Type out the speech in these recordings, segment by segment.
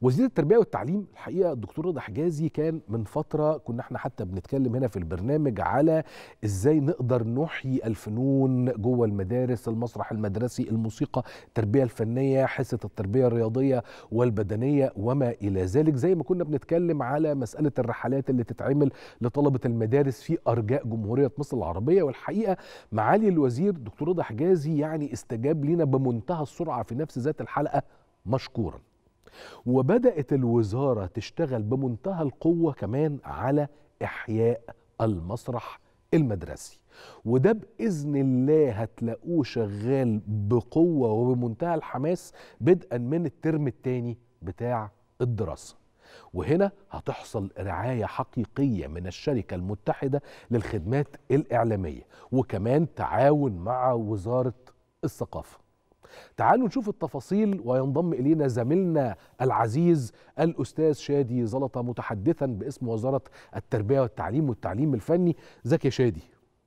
وزير التربيه والتعليم الحقيقه الدكتور رضا حجازي كان من فتره كنا احنا حتى بنتكلم هنا في البرنامج على ازاي نقدر نحيي الفنون جوه المدارس المسرح المدرسي الموسيقى التربيه الفنيه حصه التربيه الرياضيه والبدنيه وما الى ذلك زي ما كنا بنتكلم على مساله الرحلات اللي تتعمل لطلبه المدارس في ارجاء جمهوريه مصر العربيه والحقيقه معالي الوزير دكتور رضا حجازي يعني استجاب لنا بمنتهى السرعه في نفس ذات الحلقه مشكورا وبدات الوزاره تشتغل بمنتهى القوه كمان على احياء المسرح المدرسي وده باذن الله هتلاقوه شغال بقوه وبمنتهى الحماس بدءا من الترم الثاني بتاع الدراسه وهنا هتحصل رعايه حقيقيه من الشركه المتحده للخدمات الاعلاميه وكمان تعاون مع وزاره الثقافه تعالوا نشوف التفاصيل وينضم الينا زميلنا العزيز الاستاذ شادي زلطه متحدثا باسم وزاره التربيه والتعليم والتعليم الفني ازيك يا شادي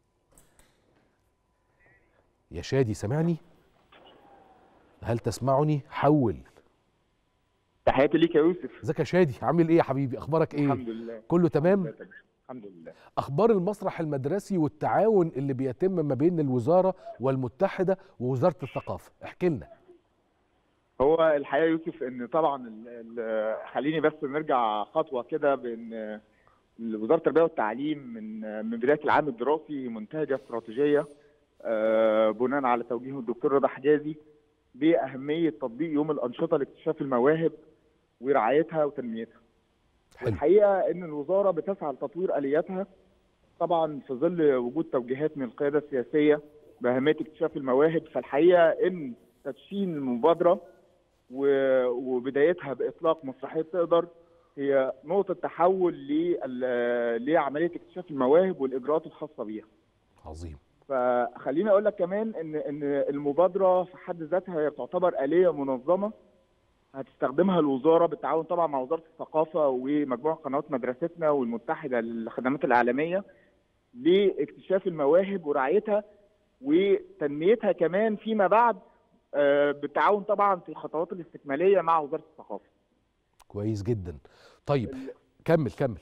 يا شادي سمعني هل تسمعني حول تحياتي ليك يا يوسف ازيك يا شادي عامل ايه يا حبيبي اخبارك ايه الحمد لله كله تمام الحمد لله اخبار المسرح المدرسي والتعاون اللي بيتم ما بين الوزاره والمتحده ووزاره الثقافه احكي لنا هو الحقيقه يوسف ان طبعا ال ال خليني بس نرجع خطوه كده بان وزاره التربيه والتعليم من من بدايه العام الدراسي منتهجه استراتيجيه آه، بناء على توجيه الدكتور رضا حجازي باهميه تطبيق يوم الانشطه لاكتشاف المواهب ورعايتها وتنميتها. حلو الحقيقه ان الوزاره بتسعى لتطوير الياتها طبعا في ظل وجود توجيهات من القياده السياسيه باهميه اكتشاف المواهب فالحقيقه ان تدشين المبادره و- وبدايتها باطلاق مسرحيه تقدر هي نقطه تحول لل- لعمليه اكتشاف المواهب والاجراءات الخاصه بيها. عظيم فخليني اقول لك كمان ان ان المبادره في حد ذاتها هي تعتبر اليه منظمه هتستخدمها الوزاره بالتعاون طبعا مع وزاره الثقافه ومجموعه قنوات مدرستنا والمتحده للخدمات الاعلاميه لاكتشاف المواهب ورعايتها وتنميتها كمان فيما بعد آه، بالتعاون طبعا في الخطوات الاستكماليه مع وزاره الثقافه. كويس جدا طيب كمل كمل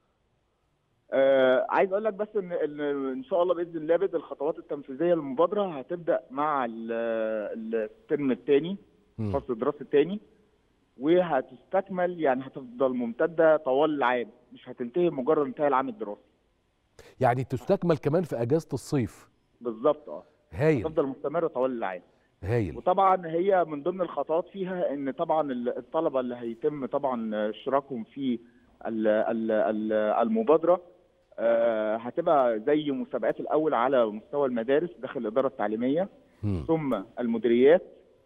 آه عايز اقول لك بس ان ان ان شاء الله باذن الله بدء الخطوات التنفيذيه للمبادره هتبدا مع ال- الترم الثاني مم. فصل الدراسي الثاني وهتستكمل يعني هتفضل ممتده طوال العام مش هتنتهي مجرد انتهاء العام الدراسي يعني تستكمل كمان في اجازه الصيف بالظبط اه هايل هتفضل مستمره طوال العام هايل وطبعا هي من ضمن الخطوات فيها ان طبعا ال- الطلبه اللي هيتم طبعا اشتراكهم في ال- ال- ال- المبادره آه، هتبقى زي مسابقات الاول على مستوى المدارس داخل الاداره التعليميه مم. ثم المديريات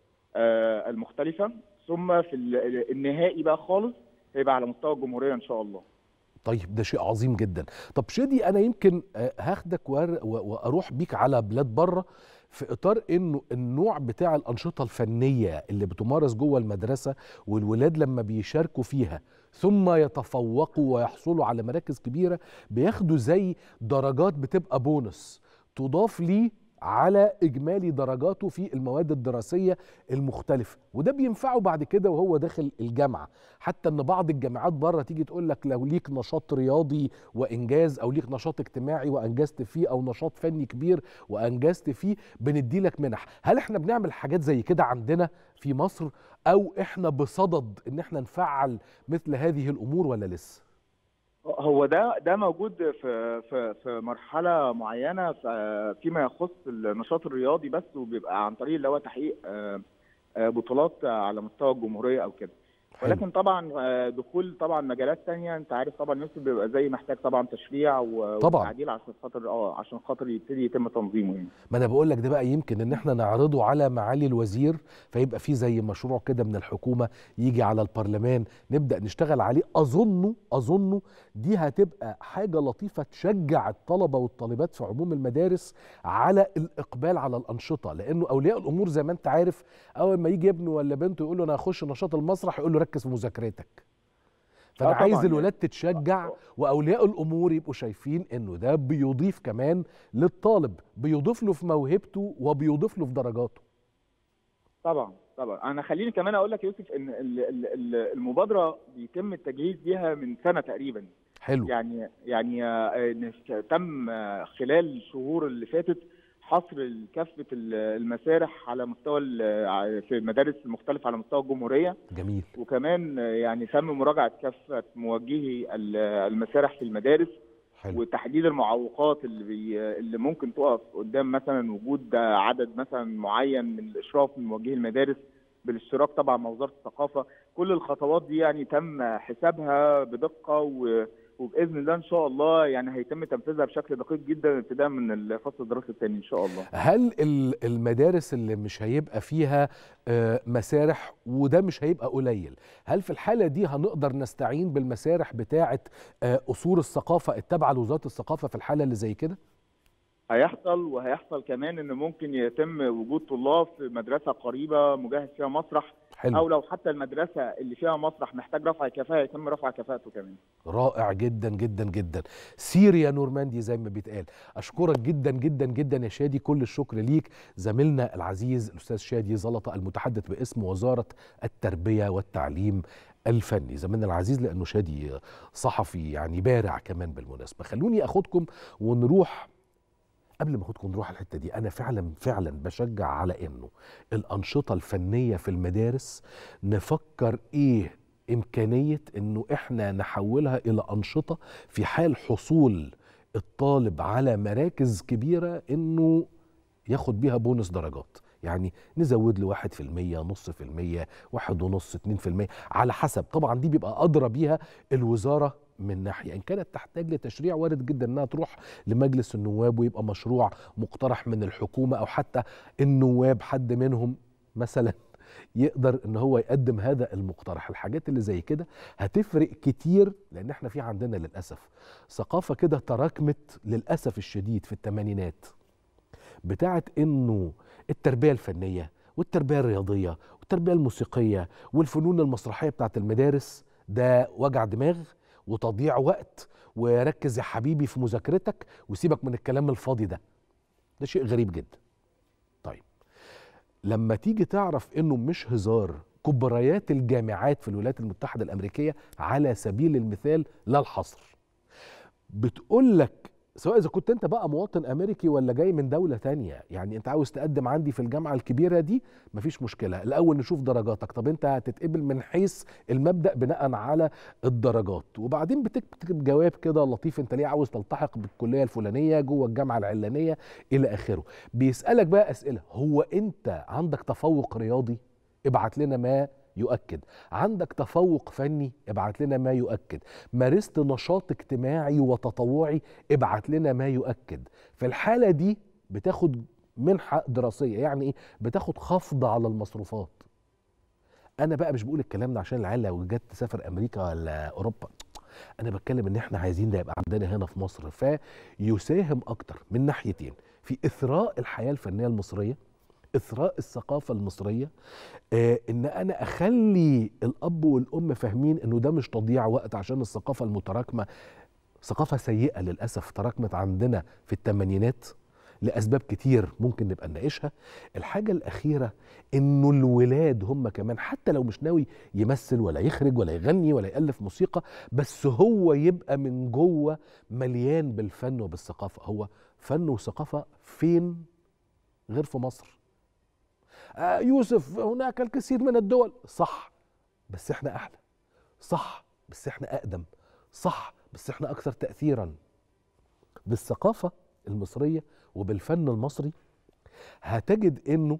آه، المختلفه ثم في ال- النهائي بقى خالص هيبقى على مستوى الجمهوريه ان شاء الله طيب ده شيء عظيم جدا طب شادي انا يمكن آه، هاخدك وأر- و- واروح بيك على بلاد بره في اطار انه النوع بتاع الانشطه الفنيه اللي بتمارس جوه المدرسه والولاد لما بيشاركوا فيها ثم يتفوقوا ويحصلوا على مراكز كبيره بياخدوا زي درجات بتبقى بونص تضاف ليه على اجمالي درجاته في المواد الدراسيه المختلفه وده بينفعه بعد كده وهو داخل الجامعه حتى ان بعض الجامعات بره تيجي تقول لك لو ليك نشاط رياضي وانجاز او ليك نشاط اجتماعي وانجزت فيه او نشاط فني كبير وانجزت فيه بندي لك منح هل احنا بنعمل حاجات زي كده عندنا في مصر او احنا بصدد ان احنا نفعل مثل هذه الامور ولا لسه هو ده ده موجود في في في مرحله معينه ف- فيما يخص النشاط الرياضي بس وبيبقى عن طريق اللي هو تحقيق آه، آه، بطولات على مستوى الجمهوريه او كده حلو. ولكن طبعا آه، دخول طبعا مجالات تانية انت عارف طبعا يوسف بيبقى زي محتاج طبعا تشريع و- طبعاً. وتعديل عشان خاطر اه عشان خاطر يبتدي يتم تنظيمه يعني ما انا بقول لك ده بقى يمكن ان احنا نعرضه على معالي الوزير فيبقى في زي مشروع كده من الحكومه يجي على البرلمان نبدا نشتغل عليه اظنه اظنه دي هتبقى حاجه لطيفه تشجع الطلبه والطالبات في عموم المدارس على الاقبال على الانشطه لانه اولياء الامور زي ما انت عارف اول ما يجي ابنه ولا بنته يقول له انا هخش نشاط المسرح يقول له ركز في مذاكرتك فانا آه طبعاً عايز يعني. الولاد تتشجع واولياء الامور يبقوا شايفين انه ده بيضيف كمان للطالب بيضيف له في موهبته وبيضيف له في درجاته طبعا طبعا انا خليني كمان اقول لك يا يوسف ان ال- ال- ال- المبادره بيتم التجهيز ليها من سنه تقريبا حلو يعني يعني آه، إن تم آه، خلال الشهور اللي فاتت حصر كافه ال- المسارح على مستوى ال- في المدارس المختلفه على مستوى الجمهوريه جميل وكمان آه، يعني تم مراجعه كافه موجهي ال- المسارح في المدارس حلو وتحديد المعوقات اللي بي اللي ممكن تقف قدام مثلا وجود عدد مثلا معين من الاشراف من موجهي المدارس بالاشتراك طبعا مع وزاره الثقافه كل الخطوات دي يعني تم حسابها بدقه و وباذن الله ان شاء الله يعني هيتم تنفيذها بشكل دقيق جدا ابتداء من الفصل الدراسي الثاني ان شاء الله. هل ال- المدارس اللي مش هيبقى فيها آه، مسارح وده مش هيبقى قليل هل في الحالة دي هنقدر نستعين بالمسارح بتاعة آه، أصول الثقافة التابعة لوزارة الثقافة في الحالة اللي زي كده؟ هيحصل وهيحصل كمان ان ممكن يتم وجود طلاب في مدرسه قريبه مجهز فيها مسرح حلو او لو حتى المدرسه اللي فيها مسرح محتاج رفع كفاءه يتم رفع كفاءته كمان. رائع جدا جدا جدا سيريا نورماندي زي ما بيتقال اشكرك جدا جدا جدا يا شادي كل الشكر ليك زميلنا العزيز الاستاذ شادي زلطه المتحدث باسم وزاره التربيه والتعليم الفني زميلنا العزيز لانه شادي صحفي يعني بارع كمان بالمناسبه خلوني اخدكم ونروح قبل ما اخدكم نروح الحته دي انا فعلا فعلا بشجع على انه الانشطه الفنيه في المدارس نفكر ايه امكانيه انه احنا نحولها الى انشطه في حال حصول الطالب على مراكز كبيره انه ياخد بيها بونص درجات يعني نزود له واحد في المية نص في المية واحد ونص اتنين في المية على حسب طبعا دي بيبقى أدرى بيها الوزارة من ناحية إن كانت تحتاج لتشريع وارد جدا إنها تروح لمجلس النواب ويبقى مشروع مقترح من الحكومة أو حتى النواب حد منهم مثلا يقدر ان هو يقدم هذا المقترح الحاجات اللي زي كده هتفرق كتير لان احنا في عندنا للاسف ثقافه كده تراكمت للاسف الشديد في الثمانينات بتاعت انه التربيه الفنيه والتربيه الرياضيه والتربيه الموسيقيه والفنون المسرحيه بتاعت المدارس ده وجع دماغ وتضييع وقت وركز يا حبيبي في مذاكرتك وسيبك من الكلام الفاضي ده ده شيء غريب جدا طيب لما تيجي تعرف انه مش هزار كبريات الجامعات في الولايات المتحده الامريكيه على سبيل المثال لا الحصر بتقول لك سواء اذا كنت انت بقى مواطن امريكي ولا جاي من دوله تانية يعني انت عاوز تقدم عندي في الجامعه الكبيره دي مفيش مشكله الاول نشوف درجاتك طب انت هتتقبل من حيث المبدا بناء على الدرجات وبعدين بتكتب جواب كده لطيف انت ليه عاوز تلتحق بالكليه الفلانيه جوه الجامعه العلانيه الى اخره بيسالك بقى اسئله هو انت عندك تفوق رياضي ابعت لنا ما يؤكد عندك تفوق فني ابعت لنا ما يؤكد مارست نشاط اجتماعي وتطوعي ابعت لنا ما يؤكد في الحالة دي بتاخد منحة دراسية يعني ايه بتاخد خفض على المصروفات انا بقى مش بقول الكلام ده عشان العيال لو جت تسافر امريكا ولا اوروبا انا بتكلم ان احنا عايزين ده يبقى عندنا هنا في مصر فيساهم اكتر من ناحيتين في اثراء الحياة الفنية المصرية اثراء الثقافه المصريه آه ان انا اخلي الاب والام فاهمين انه ده مش تضييع وقت عشان الثقافه المتراكمه ثقافه سيئه للاسف تراكمت عندنا في الثمانينات لاسباب كتير ممكن نبقى نناقشها الحاجه الاخيره انه الولاد هم كمان حتى لو مش ناوي يمثل ولا يخرج ولا يغني ولا يالف موسيقى بس هو يبقى من جوه مليان بالفن وبالثقافه هو فن وثقافه فين غير في مصر آه يوسف هناك الكثير من الدول صح بس احنا احلى صح بس احنا اقدم صح بس احنا اكثر تاثيرا بالثقافه المصريه وبالفن المصري هتجد انه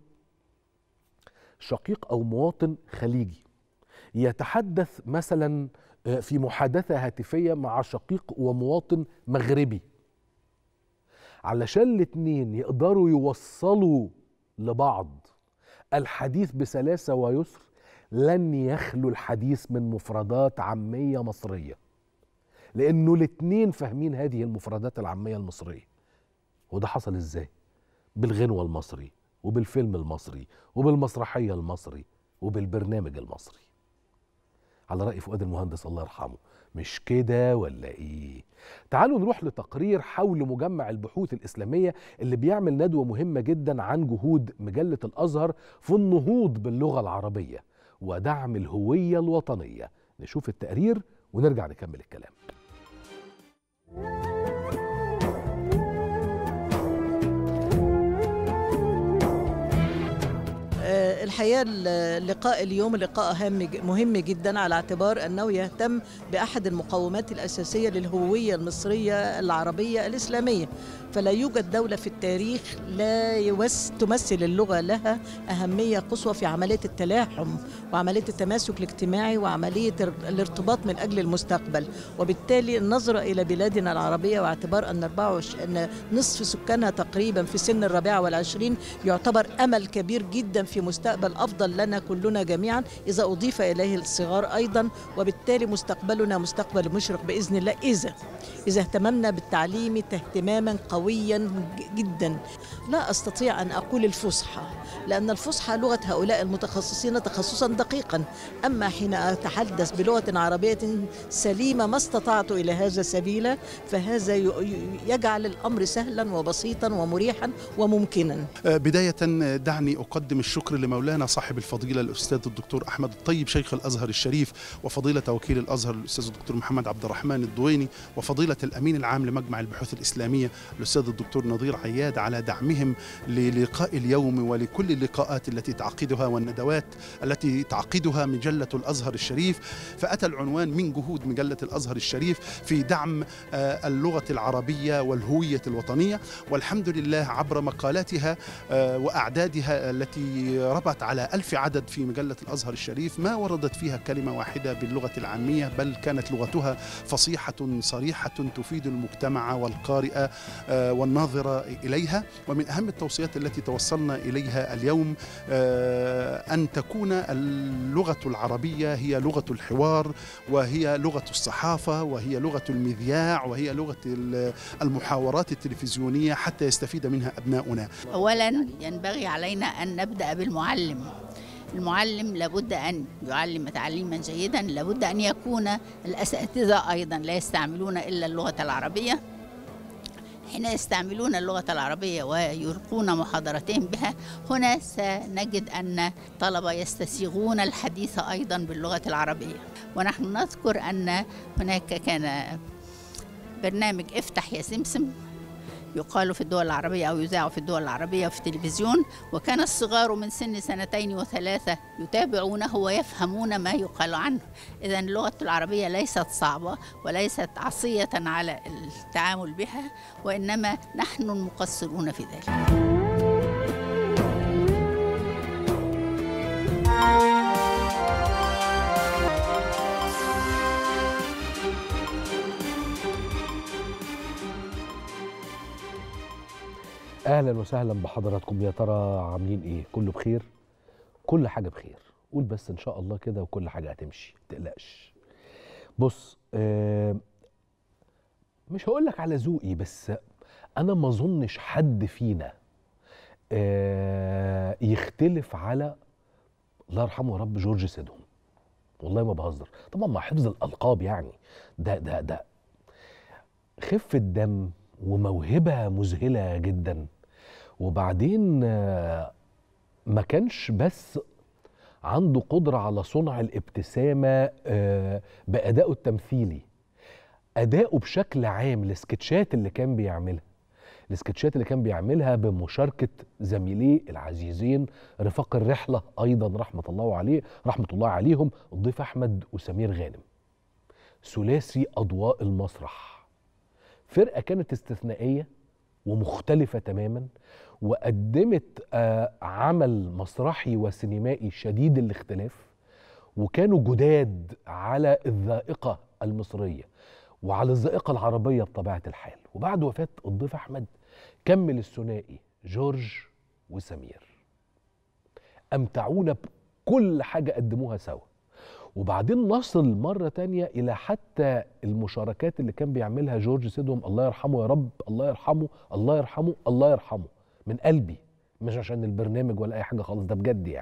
شقيق او مواطن خليجي يتحدث مثلا في محادثه هاتفيه مع شقيق ومواطن مغربي علشان الاتنين يقدروا يوصلوا لبعض الحديث بسلاسة ويسر لن يخلو الحديث من مفردات عامية مصرية لأنه الاتنين فاهمين هذه المفردات العامية المصرية وده حصل ازاي بالغنوة المصري وبالفيلم المصري وبالمسرحية المصري وبالبرنامج المصري على رأي فؤاد المهندس الله يرحمه مش كده ولا ايه تعالوا نروح لتقرير حول مجمع البحوث الإسلامية اللي بيعمل ندوة مهمة جدا عن جهود مجلة الأزهر في النهوض باللغة العربية ودعم الهوية الوطنية نشوف التقرير ونرجع نكمل الكلام الحقيقه اللقاء اليوم لقاء هام مهم جدا على اعتبار انه يهتم باحد المقومات الاساسيه للهويه المصريه العربيه الاسلاميه فلا يوجد دوله في التاريخ لا يوس تمثل اللغه لها اهميه قصوى في عمليه التلاحم وعمليه التماسك الاجتماعي وعمليه الارتباط من اجل المستقبل وبالتالي النظره الى بلادنا العربيه واعتبار ان 24 ان نصف سكانها تقريبا في سن الرابعه والعشرين يعتبر امل كبير جدا في مستقبل افضل لنا كلنا جميعا اذا اضيف اليه الصغار ايضا وبالتالي مستقبلنا مستقبل مشرق باذن الله اذا اذا اهتممنا بالتعليم اهتماما قويا جدا لا استطيع ان اقول الفصحى لان الفصحى لغه هؤلاء المتخصصين تخصصا دقيقا اما حين اتحدث بلغه عربيه سليمه ما استطعت الى هذا سبيلا فهذا يجعل الامر سهلا وبسيطا ومريحا وممكنا بدايه دعني اقدم الشكر لمولانا صاحب الفضيلة الأستاذ الدكتور أحمد الطيب شيخ الأزهر الشريف وفضيلة وكيل الأزهر الأستاذ الدكتور محمد عبد الرحمن الدويني وفضيلة الأمين العام لمجمع البحوث الإسلامية الأستاذ الدكتور نظير عياد على دعمهم للقاء اليوم ولكل اللقاءات التي تعقدها والندوات التي تعقدها مجلة الأزهر الشريف فأتى العنوان من جهود مجلة الأزهر الشريف في دعم اللغة العربية والهوية الوطنية والحمد لله عبر مقالاتها وأعدادها التي ربط على ألف عدد في مجلة الأزهر الشريف ما وردت فيها كلمة واحدة باللغة العامية بل كانت لغتها فصيحة صريحة تفيد المجتمع والقارئ والناظر إليها ومن أهم التوصيات التي توصلنا إليها اليوم أن تكون اللغة العربية هي لغة الحوار وهي لغة الصحافة وهي لغة المذياع وهي لغة المحاورات التلفزيونية حتى يستفيد منها أبناؤنا أولا ينبغي علينا أن نبدأ بالمعلم المعلم لابد أن يعلم تعليما جيدا لابد أن يكون الأساتذة أيضا لا يستعملون إلا اللغة العربية حين يستعملون اللغة العربية ويلقون محاضرتهم بها هنا سنجد أن الطلبة يستسيغون الحديث أيضا باللغة العربية ونحن نذكر أن هناك كان برنامج افتح يا سمسم يقال في الدول العربية أو يذاع في الدول العربية في التلفزيون وكان الصغار من سن سنتين وثلاثة يتابعونه ويفهمون ما يقال عنه إذا اللغة العربية ليست صعبة وليست عصية على التعامل بها وإنما نحن المقصرون في ذلك اهلا وسهلا بحضراتكم يا ترى عاملين ايه كله بخير كل حاجه بخير قول بس ان شاء الله كده وكل حاجه هتمشي ما تقلقش بص آه مش هقول لك على ذوقي بس انا ما اظنش حد فينا آه يختلف على الله يرحمه يا رب جورج سيدهم والله ما بهزر طبعا مع حفظ الالقاب يعني ده ده ده خفه دم وموهبة مذهلة جدا وبعدين ما كانش بس عنده قدرة على صنع الابتسامة بأدائه التمثيلي أدائه بشكل عام السكتشات اللي كان بيعملها السكتشات اللي كان بيعملها بمشاركة زميليه العزيزين رفاق الرحلة أيضا رحمة الله عليه رحمة الله عليهم الضيف أحمد وسمير غانم ثلاثي أضواء المسرح فرقه كانت استثنائيه ومختلفه تماما وقدمت آه عمل مسرحي وسينمائي شديد الاختلاف وكانوا جداد على الذائقه المصريه وعلى الذائقه العربيه بطبيعه الحال وبعد وفاه الضيف احمد كمل الثنائي جورج وسمير امتعونا بكل حاجه قدموها سوا وبعدين نصل مرة تانية إلى حتى المشاركات اللي كان بيعملها جورج سيدهم الله يرحمه يا رب الله يرحمه الله يرحمه الله يرحمه من قلبي مش عشان البرنامج ولا أي حاجة خالص ده بجد يعني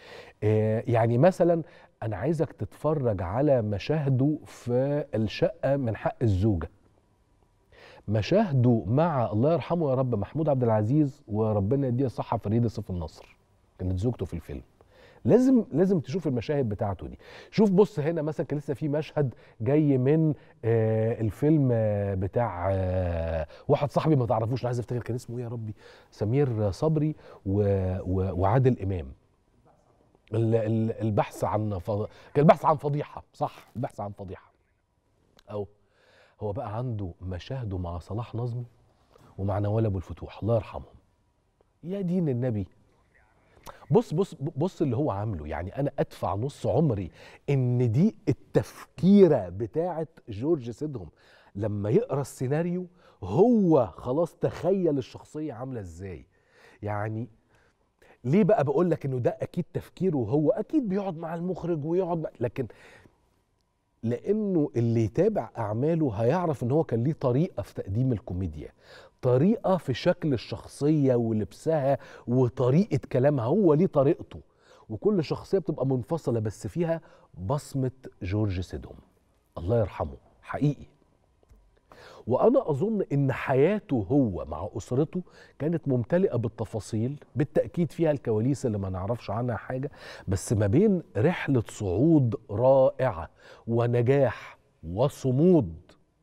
آه، يعني مثلا انا عايزك تتفرج على مشاهده في الشقه من حق الزوجه مشاهده مع الله يرحمه يا رب محمود عبد العزيز وربنا يديها الصحه فريده سيف النصر كانت زوجته في الفيلم لازم لازم تشوف المشاهد بتاعته دي شوف بص هنا مثلا كان لسه في مشهد جاي من آه الفيلم آه بتاع آه واحد صاحبي ما تعرفوش انا عايز افتكر كان اسمه ايه يا ربي سمير صبري و و وعادل امام ال- ال- البحث عن ف... كان البحث عن فضيحه صح البحث عن فضيحه او هو بقى عنده مشاهده مع صلاح نظمي ومع نوال ابو الفتوح الله يرحمهم يا دين النبي بص بص بص اللي هو عامله يعني انا ادفع نص عمري ان دي التفكيره بتاعه جورج سيدهم لما يقرا السيناريو هو خلاص تخيل الشخصيه عامله ازاي يعني ليه بقى بقول لك انه ده اكيد تفكيره هو اكيد بيقعد مع المخرج ويقعد مع لكن لانه اللي يتابع اعماله هيعرف ان هو كان ليه طريقه في تقديم الكوميديا طريقه في شكل الشخصيه ولبسها وطريقه كلامها هو ليه طريقته وكل شخصيه بتبقى منفصله بس فيها بصمه جورج سيدهم الله يرحمه حقيقي وانا اظن ان حياته هو مع اسرته كانت ممتلئه بالتفاصيل بالتاكيد فيها الكواليس اللي ما نعرفش عنها حاجه بس ما بين رحله صعود رائعه ونجاح وصمود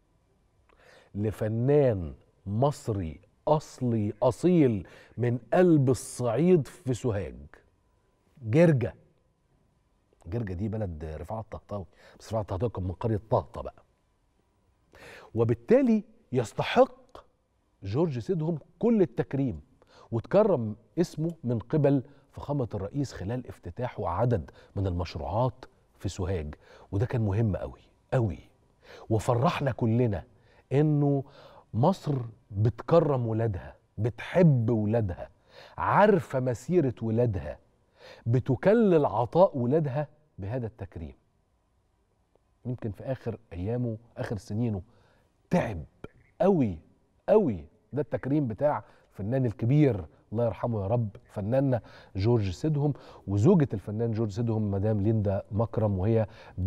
لفنان مصري اصلي اصيل من قلب الصعيد في سوهاج جرجه جرجه دي بلد رفاعه الطهطاوي بس رفاعه الطهطاوي كان من قريه طهطا بقى وبالتالي يستحق جورج سيدهم كل التكريم وتكرم اسمه من قبل فخامة الرئيس خلال افتتاحه عدد من المشروعات في سوهاج وده كان مهم قوي قوي وفرحنا كلنا انه مصر بتكرم ولادها بتحب ولادها عارفة مسيرة ولادها بتكلل عطاء ولادها بهذا التكريم يمكن في اخر ايامه اخر سنينه تعب قوي قوي ده التكريم بتاع الفنان الكبير الله يرحمه يا رب فناننا جورج سيدهم وزوجة الفنان جورج سيدهم مدام ليندا مكرم وهي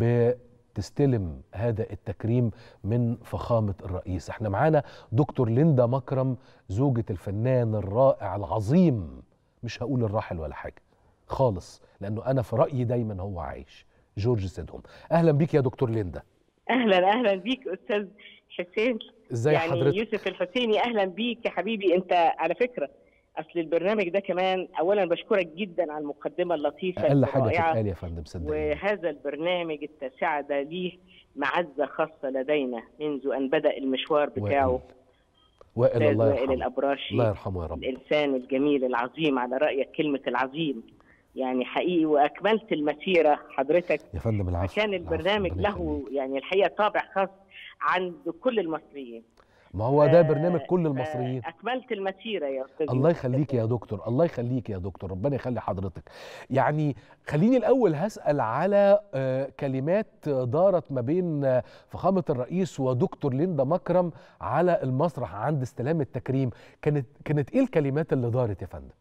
بتستلم هذا التكريم من فخامة الرئيس احنا معانا دكتور ليندا مكرم زوجة الفنان الرائع العظيم مش هقول الراحل ولا حاجة خالص لأنه أنا في رأيي دايما هو عايش جورج سيدهم أهلا بيك يا دكتور ليندا اهلا اهلا بيك استاذ حسين ازاي يعني حضرتك يوسف الحسيني اهلا بيك يا حبيبي انت على فكره اصل البرنامج ده كمان اولا بشكرك جدا على المقدمه اللطيفه اقل حاجه الرائعه تتقال يا فندم صدقني وهذا البرنامج التاسعه ده ليه معزه خاصه لدينا منذ ان بدا المشوار بتاعه وائل أستاذ الله وائل يرحمه الابراشي الله يرحمه يا رب الانسان الجميل العظيم على رايك كلمه العظيم يعني حقيقي واكملت المسيره حضرتك يا فندم العفو كان العفو، البرنامج ربنا له يخليك. يعني الحقيقه طابع خاص عند كل المصريين ما هو ده آه، برنامج كل المصريين اكملت المسيره يا استاذ الله يوسف. يخليك يا دكتور الله يخليك يا دكتور ربنا يخلي حضرتك يعني خليني الاول هسال على آه، كلمات دارت ما بين آه، فخامه الرئيس ودكتور ليندا مكرم على المسرح عند استلام التكريم كانت كانت ايه الكلمات اللي دارت يا فندم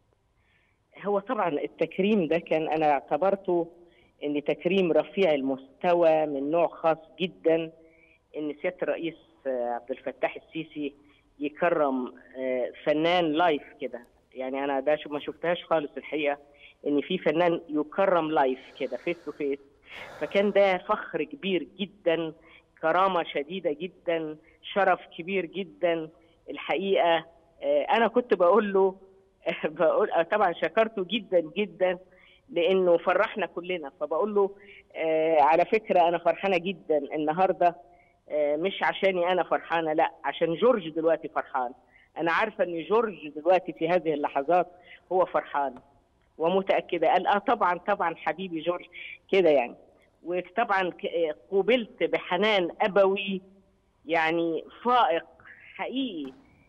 هو طبعا التكريم ده كان انا اعتبرته ان تكريم رفيع المستوى من نوع خاص جدا ان سياده الرئيس آه، عبد الفتاح السيسي يكرم آه، فنان لايف كده يعني انا ده شو- ما شفتهاش خالص الحقيقه ان في فنان يكرم لايف كده فيس تو فيس فكان ده فخر كبير جدا كرامه شديده جدا شرف كبير جدا الحقيقه آه، انا كنت بقول له بقول آه، طبعا شكرته جدا جدا لانه فرحنا كلنا فبقول له آه على فكره انا فرحانه جدا النهارده آه مش عشاني انا فرحانه لا عشان جورج دلوقتي فرحان انا عارفه ان جورج دلوقتي في هذه اللحظات هو فرحان ومتاكده قال اه طبعا طبعا حبيبي جورج كده يعني وطبعا ك- آه، قوبلت بحنان ابوي يعني فائق حقيقي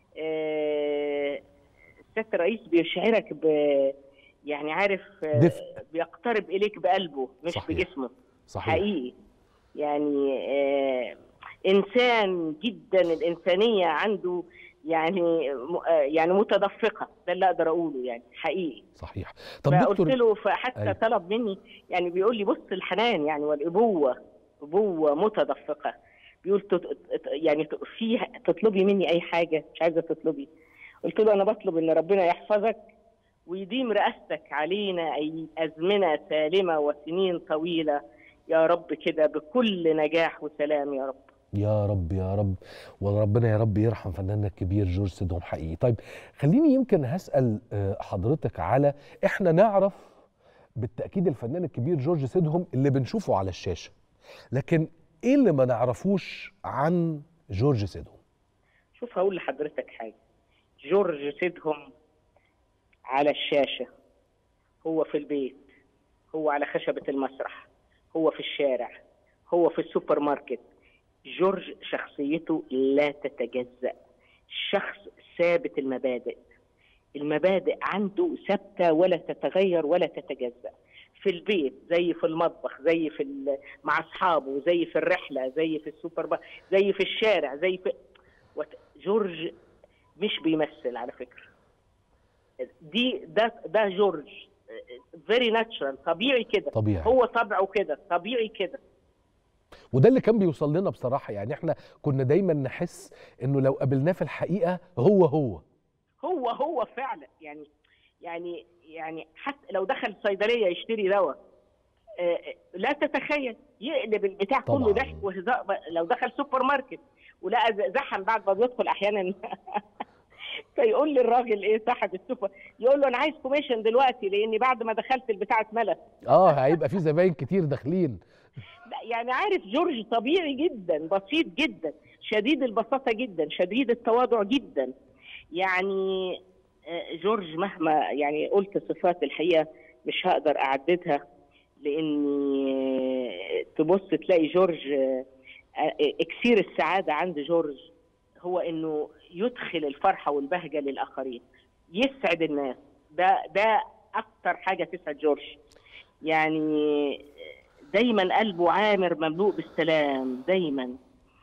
آه، سياده الرئيس بيشعرك ب يعني عارف آه، دفء. بيقترب اليك بقلبه مش صحيح. بجسمه صحيح حقيقي يعني آه انسان جدا الانسانيه عنده يعني م- آه يعني متدفقه ده اللي اقدر اقوله يعني حقيقي صحيح طب فقلت دكتور له فحتى أيوة. طلب مني يعني بيقول لي بص الحنان يعني والابوه ابوه متدفقه بيقول تت- ت- يعني ت- في تطلبي مني اي حاجه مش عايزه تطلبي قلت له انا بطلب ان ربنا يحفظك ويديم رئاستك علينا اي ازمنه سالمه وسنين طويله يا رب كده بكل نجاح وسلام يا رب يا رب يا رب وربنا يا رب يرحم فناننا الكبير جورج سيدهم حقيقي طيب خليني يمكن هسأل آه، حضرتك على احنا نعرف بالتأكيد الفنان الكبير جورج سيدهم اللي بنشوفه على الشاشة لكن ايه اللي ما نعرفوش عن جورج سيدهم شوف هقول لحضرتك حاجة جورج سيدهم على الشاشة هو في البيت هو على خشبة المسرح هو في الشارع هو في السوبر ماركت جورج شخصيته لا تتجزأ شخص ثابت المبادئ المبادئ عنده ثابتة ولا تتغير ولا تتجزأ في البيت زي في المطبخ زي في ال- مع اصحابه زي في الرحله زي في السوبر ماركت زي في الشارع زي في وت- جورج مش بيمثل على فكره دي ده ده جورج فيري ناتشرال طبيعي كده طبيعي هو طبعه كده طبيعي كده وده اللي كان بيوصل لنا بصراحة يعني احنا كنا دايما نحس انه لو قابلناه في الحقيقة هو هو هو هو فعلا يعني يعني يعني حتى لو دخل صيدليه يشتري دواء آه، آه، لا تتخيل يقلب البتاع طبعاً. كله ضحك وهزار لو دخل سوبر ماركت ولقى ز- زحم بعد ما بيدخل احيانا فيقول للراجل ايه صاحب السوبر يقول له انا عايز كوميشن دلوقتي لاني بعد ما دخلت البتاع اتملت اه هيبقى في زباين كتير داخلين لا، يعني عارف جورج طبيعي جدا بسيط جدا شديد البساطة جدا شديد التواضع جدا يعني آه، جورج مهما يعني قلت صفات الحقيقة مش هقدر أعددها لأني آه، تبص تلاقي جورج آه، آه، إكسير السعادة عند جورج هو إنه يدخل الفرحة والبهجة للآخرين يسعد الناس ده ده أكتر حاجة تسعد جورج يعني دايما قلبه عامر مملوء بالسلام دايما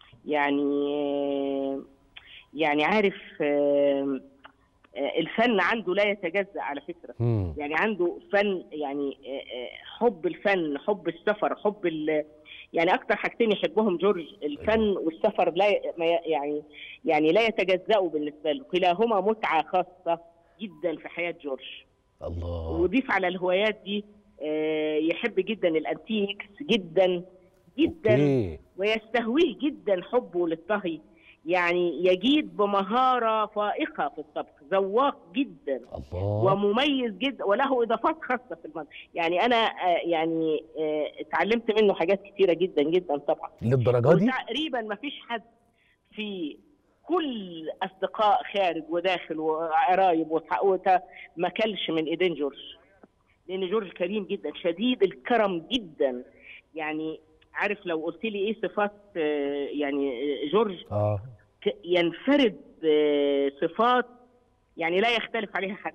يعني يعني عارف آه، آه، الفن عنده لا يتجزأ على فكرة مم. يعني عنده فن يعني آه، آه، حب الفن حب السفر حب ال يعني اكتر حاجتين يحبهم جورج الفن والسفر لا ي- ما ي- يعني يعني لا يتجزأوا بالنسبه له كلاهما متعه خاصه جدا في حياه جورج الله وضيف على الهوايات دي آه، يحب جدا الانتيكس جدا جدا اوكي ويستهويه جدا حبه للطهي يعني يجيد بمهارة فائقة في الطبخ ذواق جدا الله ومميز جدا وله إضافات خاصة في المطبخ يعني أنا آه، يعني آه، اتعلمت منه حاجات كتيرة جدا جدا طبعا للدرجة دي وتقريبا ما فيش حد في كل أصدقاء خارج وداخل وقرايب وتح- وت- ما كلش من إيدين جورج لأن جورج كريم جدا شديد الكرم جدا يعني عارف لو قلت لي ايه صفات آه، يعني آه، جورج اه ك- ينفرد آه، صفات يعني لا يختلف عليها حد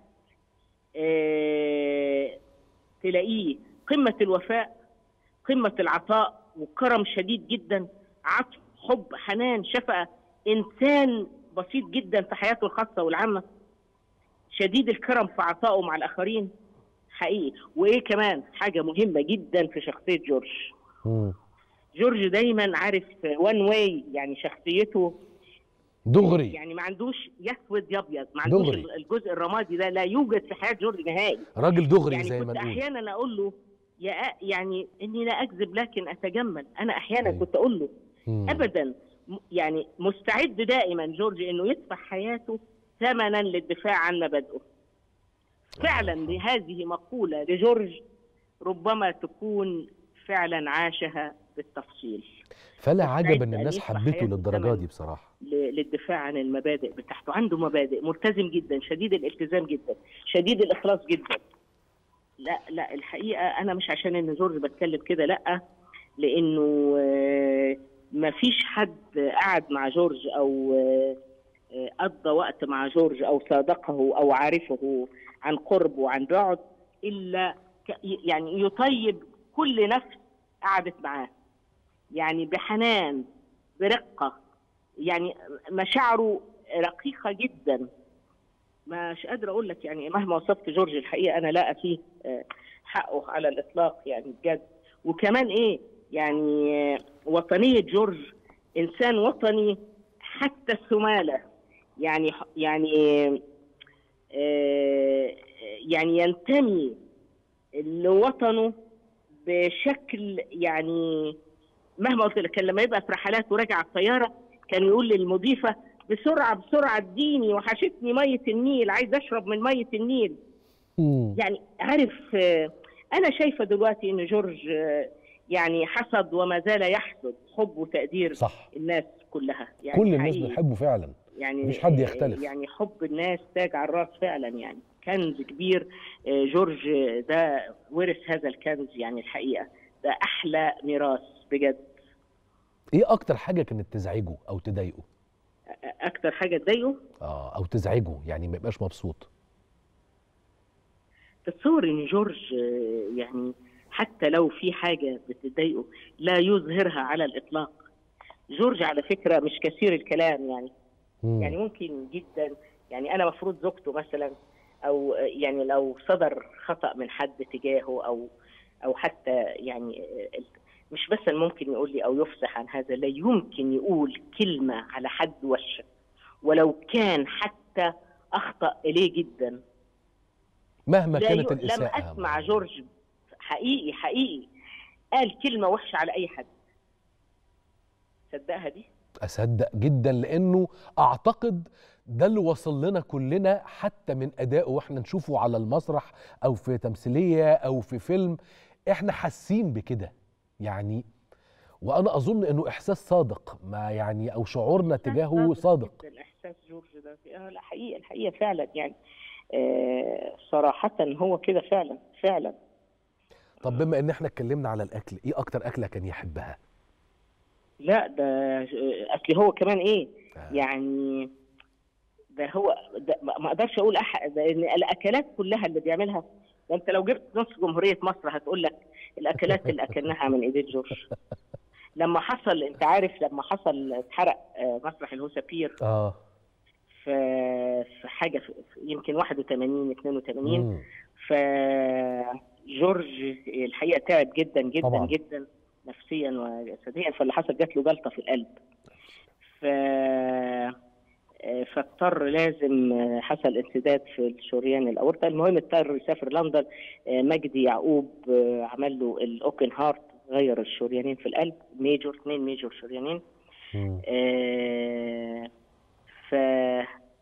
آه، تلاقيه قمة الوفاء قمة العطاء وكرم شديد جدا عطف حب حنان شفقة إنسان بسيط جدا في حياته الخاصة والعامة شديد الكرم في عطائه مع الآخرين حقيقي وإيه كمان حاجة مهمة جدا في شخصية جورج مم. جورج دايما عارف وان واي يعني شخصيته دغري يعني ما عندوش يسود يابيض ما عندوش دغري. الجزء الرمادي ده لا يوجد في حياه جورج نهائي راجل دغري يعني زي ما كنت نقول احيانا اقول له يا أ- يعني اني لا اكذب لكن اتجمل انا احيانا أيوة. كنت اقول له مم. ابدا م- يعني مستعد دائما جورج انه يدفع حياته ثمنا للدفاع عن مبادئه فعلا هذه مقوله لجورج ربما تكون فعلا عاشها بالتفصيل فلا مستعد عجب ان أن الناس يدفع حبته حياته للدرجة ثمن. دي بصراحة ل- للدفاع عن المبادئ بتاعته عنده مبادئ ملتزم جدا شديد الالتزام جدا شديد الاخلاص جدا لا لا الحقيقه انا مش عشان ان جورج بتكلم كده لا لانه ما فيش حد قعد مع جورج او آه، آه، قضى وقت مع جورج او صادقه او عارفه عن قرب وعن بعد الا ك- يعني يطيب كل نفس قعدت معاه يعني بحنان برقه يعني مشاعره رقيقه جدا مش قادره اقول لك يعني مهما وصفت جورج الحقيقه انا لا فيه آه، حقه على الاطلاق يعني بجد وكمان ايه يعني آه، وطنيه جورج انسان وطني حتى الثماله يعني يعني آه، يعني ينتمي لوطنه بشكل يعني مهما قلت لك كان لما يبقى في رحلات وراجع على الطياره كان يقول للمضيفه بسرعه بسرعه اديني وحشتني ميه النيل عايز اشرب من ميه النيل مم. يعني عارف آه، انا شايفه دلوقتي ان جورج آه، يعني حصد وما زال يحصد حب وتقدير صح الناس كلها يعني كل الناس حقيقي. بتحبه فعلا يعني مفيش حد يختلف. يعني حب الناس تاج على الراس فعلا يعني كنز كبير آه، جورج آه، ده ورث هذا الكنز يعني الحقيقه ده احلى ميراث بجد ايه اكتر حاجه كانت تزعجه او تضايقه اكتر حاجه تضايقه اه او تزعجه يعني ما يبقاش مبسوط تتصور ان جورج آه، يعني حتى لو في حاجه بتضايقه لا يظهرها على الاطلاق جورج على فكره مش كثير الكلام يعني مم. يعني ممكن جدا يعني انا مفروض زوجته مثلا او يعني لو صدر خطا من حد تجاهه او او حتى يعني مش بس ممكن يقول لي او يفصح عن هذا لا يمكن يقول كلمه على حد وشه ولو كان حتى اخطا اليه جدا مهما لا كانت ي... لم الاساءه اسمع جورج حقيقي حقيقي قال كلمه وحشه على اي حد صدقها دي اصدق جدا لانه اعتقد ده اللي وصل لنا كلنا حتى من ادائه واحنا نشوفه على المسرح او في تمثيليه او في فيلم احنا حاسين بكده يعني وانا اظن انه احساس صادق ما يعني او شعورنا تجاهه صادق جدا احساس جورج ده آه لا حقيقه الحقيقه فعلا يعني آه صراحه هو كده فعلا فعلا طب بما ان احنا اتكلمنا على الاكل ايه اكتر اكله كان يحبها لا ده اصل هو كمان ايه آه. يعني ده هو ده ما ما اقدرش اقول أح... ده ان الاكلات كلها اللي بيعملها ده انت لو جبت نص جمهوريه مصر هتقول لك الاكلات اللي اكلناها من ايدين جورج لما حصل انت عارف لما حصل اتحرق آه، مسرح الهوسابير اه في في حاجه في في يمكن 81 82 مم. فجورج الحقيقه تعب جدا جدا طبعاً. طبعا. جدا نفسيا وجسديا فاللي حصل جات له جلطه في القلب ف فاضطر لازم حصل انسداد في الشريان الاورطه المهم اضطر يسافر لندن مجدي يعقوب عمل له الاوبن هارت غير الشريانين في القلب ميجور اثنين ميجور شريانين مم. آه، ف آه،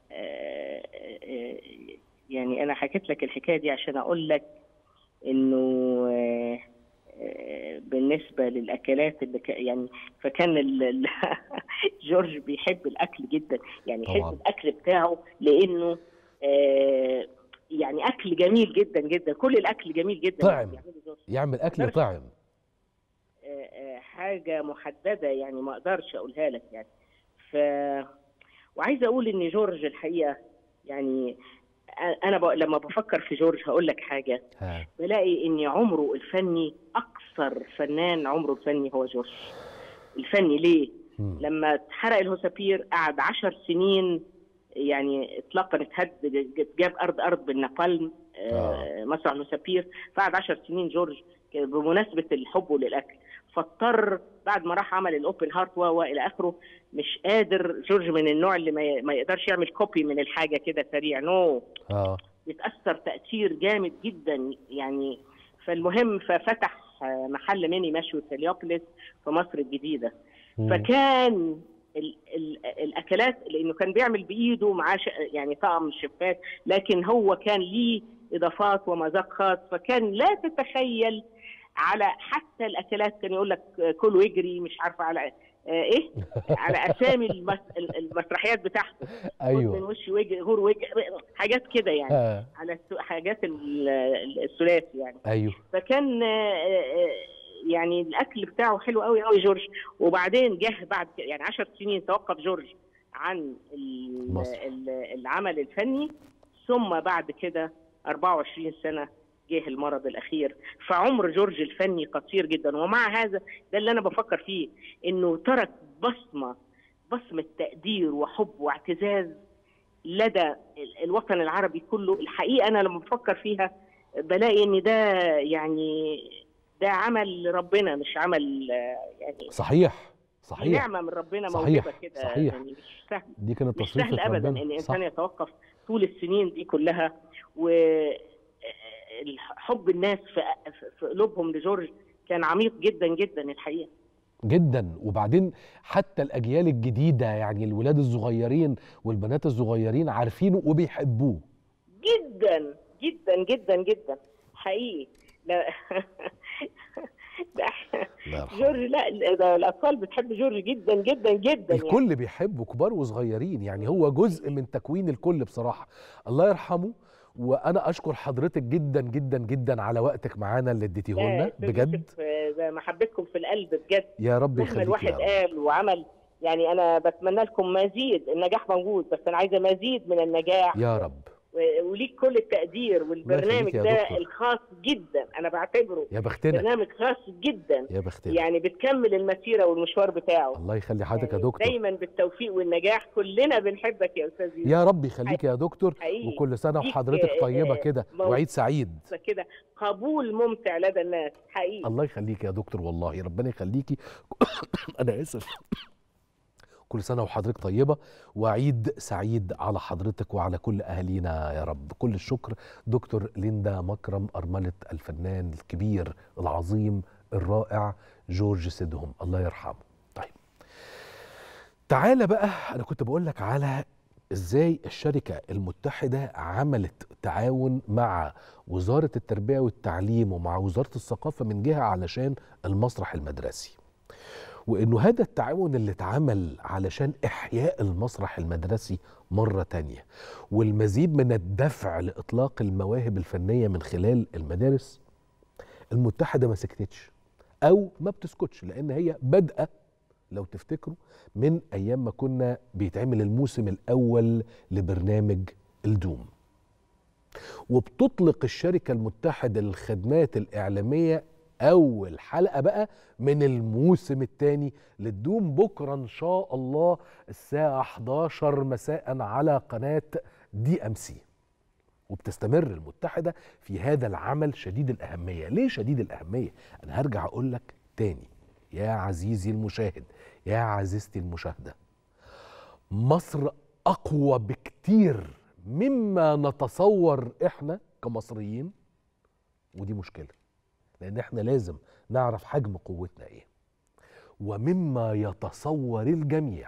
آه، يعني انا حكيت لك الحكايه دي عشان اقول لك انه آه، آه، بالنسبه للاكلات اللي ك... يعني فكان ال... ال- جورج بيحب الاكل جدا يعني طبعاً. يحب الاكل بتاعه لانه آه، يعني اكل جميل جدا جدا كل الاكل جميل جدا طعم. بيعمله جورج. يعمل اكل مقدرش. طعم آه، آه، حاجه محدده يعني ما اقدرش اقولها لك يعني ف وعايزه اقول ان جورج الحقيقه يعني أ- انا ب... لما بفكر في جورج هقول لك حاجه ها بلاقي ان عمره الفني اكثر فنان عمره الفني هو جورج الفني ليه مم. لما اتحرق الهوسابير قعد عشر سنين يعني اطلاقا اتهد جاب ارض ارض بالنابالم آه. مسرح الهوسابير فقعد عشر سنين جورج بمناسبه الحب للاكل فاضطر بعد ما راح عمل الاوبن هارت و و الى اخره مش قادر جورج من النوع اللي ما ي- ما يقدرش يعمل كوبي من الحاجه كده سريع نو اه بيتاثر تاثير جامد جدا يعني فالمهم ففتح آه، محل ميني مشوي في اليوبلس في مصر الجديده مم. فكان ال ال الاكلات لانه كان بيعمل بايده معاه ش- يعني طعم الشفات لكن هو كان ليه اضافات ومذاق خاص فكان لا تتخيل على حتى الاكلات كان يقول لك آه، كل واجري مش عارفه على آه، ايه على اسامي المس المسرحيات بتاعته خد من ايوه وش وجه غور وجه حاجات كده يعني آه. على الس- حاجات ال- ال- الثلاثي يعني ايوه فكان آه، آه، يعني الاكل بتاعه حلو قوي قوي جورج وبعدين جه بعد ك- يعني 10 سنين توقف جورج عن ال- مصر. ال- العمل الفني ثم بعد كده 24 سنه جه المرض الاخير فعمر جورج الفني قصير جدا ومع هذا ده اللي انا بفكر فيه انه ترك بصمه بصمه تقدير وحب واعتزاز لدى ال- الوطن العربي كله الحقيقه انا لما بفكر فيها بلاقي ان ده يعني ده عمل ربنا مش عمل آه، يعني صحيح صحيح نعمه من ربنا صحيح، موهبه كده صحيح. يعني مش سهل دي كانت مش تصريفة سهل ابدا ربنا. ان صح. انسان يتوقف طول السنين دي كلها و حب الناس في في قلوبهم لجورج كان عميق جدا جدا الحقيقه جدا وبعدين حتى الاجيال الجديده يعني الولاد الصغيرين والبنات الصغيرين عارفينه وبيحبوه جدا جدا جدا جدا حقيقي لا ده الله يرحمه. جورج لا ده الاطفال بتحب جورج جدا جدا جدا يعني الكل بيحبه كبار وصغيرين يعني هو جزء من تكوين الكل بصراحه الله يرحمه وانا اشكر حضرتك جدا جدا جدا على وقتك معانا اللي اديتيه ده لنا أستاذ بجد يوسف، آه، ده محبتكم في القلب بجد يا رب مهما يخليك الواحد يا رب قال وعمل يعني انا بتمنى لكم مزيد النجاح موجود بس انا عايزه مزيد من النجاح يا رب و- وليك كل التقدير والبرنامج يا ده دكتور. الخاص جدا انا بعتبره يا بختنا برنامج خاص جدا يا بختنا يعني بتكمل المسيره والمشوار بتاعه الله يخلي حضرتك يا يعني دكتور دايما بالتوفيق والنجاح كلنا بنحبك يا استاذ يوسف يا رب يخليك يا دكتور حقيقي. وكل سنه ليك، وحضرتك آه، طيبه آه، كده موت- وعيد سعيد كده قبول ممتع لدى الناس حقيقي الله يخليك يا دكتور والله ربنا يخليكي انا اسف كل سنه وحضرتك طيبه وعيد سعيد على حضرتك وعلى كل اهالينا يا رب كل الشكر دكتور ليندا مكرم ارمله الفنان الكبير العظيم الرائع جورج سيدهم الله يرحمه طيب تعالى بقى انا كنت بقول لك على ازاي الشركه المتحده عملت تعاون مع وزاره التربيه والتعليم ومع وزاره الثقافه من جهه علشان المسرح المدرسي وانه هذا التعاون اللي اتعمل علشان احياء المسرح المدرسي مره تانية والمزيد من الدفع لاطلاق المواهب الفنيه من خلال المدارس المتحده ما سكتتش او ما بتسكتش لان هي بادئه لو تفتكروا من ايام ما كنا بيتعمل الموسم الاول لبرنامج الدوم وبتطلق الشركه المتحده للخدمات الاعلاميه اول حلقه بقى من الموسم الثاني للدوم بكره ان شاء الله الساعه 11 مساء على قناه دي ام سي وبتستمر المتحده في هذا العمل شديد الاهميه ليه شديد الاهميه انا هرجع اقول لك تاني يا عزيزي المشاهد يا عزيزتي المشاهده مصر اقوى بكتير مما نتصور احنا كمصريين ودي مشكله لان احنا لازم نعرف حجم قوتنا ايه ومما يتصور الجميع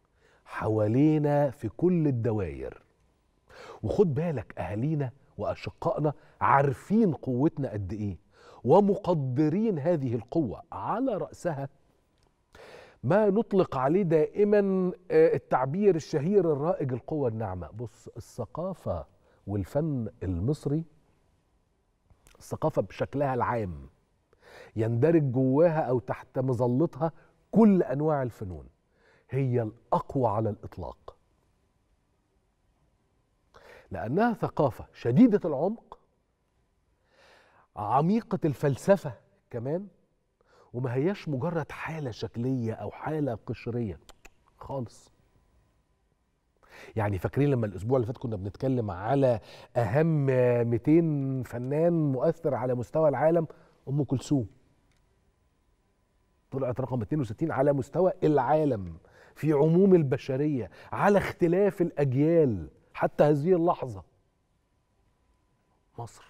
حوالينا في كل الدوائر وخد بالك اهالينا واشقائنا عارفين قوتنا قد ايه ومقدرين هذه القوه على راسها ما نطلق عليه دائما آه، التعبير الشهير الرائج القوة الناعمة بص الثقافة والفن المصري الثقافة بشكلها العام يندرج جواها أو تحت مظلتها كل أنواع الفنون هي الأقوى على الإطلاق لأنها ثقافة شديدة العمق عميقة الفلسفة كمان وما هياش مجرد حالة شكلية أو حالة قشرية خالص يعني فاكرين لما الأسبوع اللي فات كنا بنتكلم على أهم 200 فنان مؤثر على مستوى العالم أم كلثوم طلعت رقم 62 على مستوى العالم في عموم البشرية على اختلاف الأجيال حتى هذه اللحظة مصر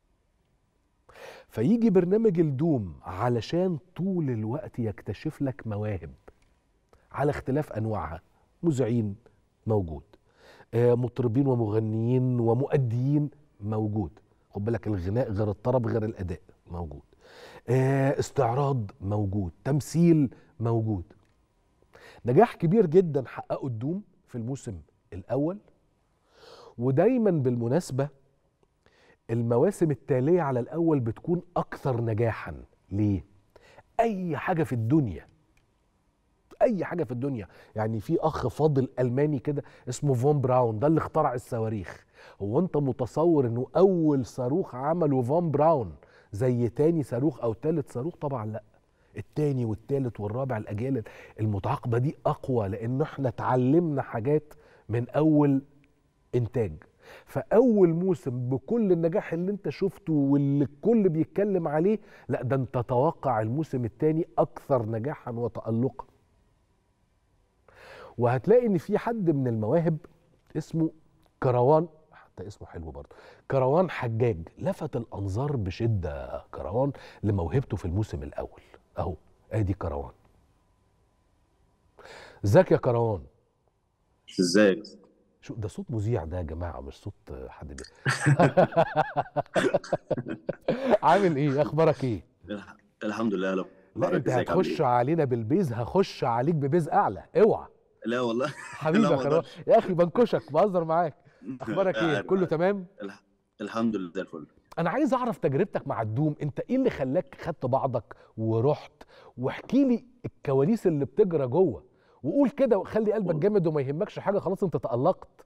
فيجي برنامج الدوم علشان طول الوقت يكتشف لك مواهب على اختلاف انواعها مذيعين موجود آه، مطربين ومغنيين ومؤديين موجود خد بالك الغناء غير الطرب غير الاداء موجود آه، استعراض موجود تمثيل موجود نجاح كبير جدا حققه الدوم في الموسم الاول ودايما بالمناسبه المواسم التالية على الأول بتكون أكثر نجاحا ليه؟ أي حاجة في الدنيا أي حاجة في الدنيا يعني في أخ فاضل ألماني كده اسمه فون براون ده اللي اخترع الصواريخ هو أنت متصور إنه أول صاروخ عمله فون براون زي تاني صاروخ أو تالت صاروخ طبعا لأ التاني والتالت والرابع الاجيال المتعاقبه دي اقوى لان احنا اتعلمنا حاجات من اول انتاج فاول موسم بكل النجاح اللي انت شفته واللي الكل بيتكلم عليه لا ده انت تتوقع الموسم الثاني اكثر نجاحا وتالقا وهتلاقي ان في حد من المواهب اسمه كروان حتى اسمه حلو برضه كروان حجاج لفت الانظار بشده كروان لموهبته في الموسم الاول اهو ادي كروان ازيك يا كروان ازيك شو ده صوت مذيع ده يا جماعه مش صوت حد بي... عامل ايه اخبارك ايه الح- الحمد لله لو لا انت هتخش علينا بالبيز هخش عليك ببيز اعلى اوعى لا والله حبيبي لا يا ما كروان أقدرش. يا اخي بنكشك بهزر معاك اخبارك ايه عارف- كله عارف. تمام الح- الحمد لله زي الفل انا عايز اعرف تجربتك مع الدوم انت ايه اللي خلاك خدت بعضك ورحت واحكي لي الكواليس اللي بتجرى جوه وقول كده وخلي قلبك جامد وما يهمكش حاجه خلاص انت تألقت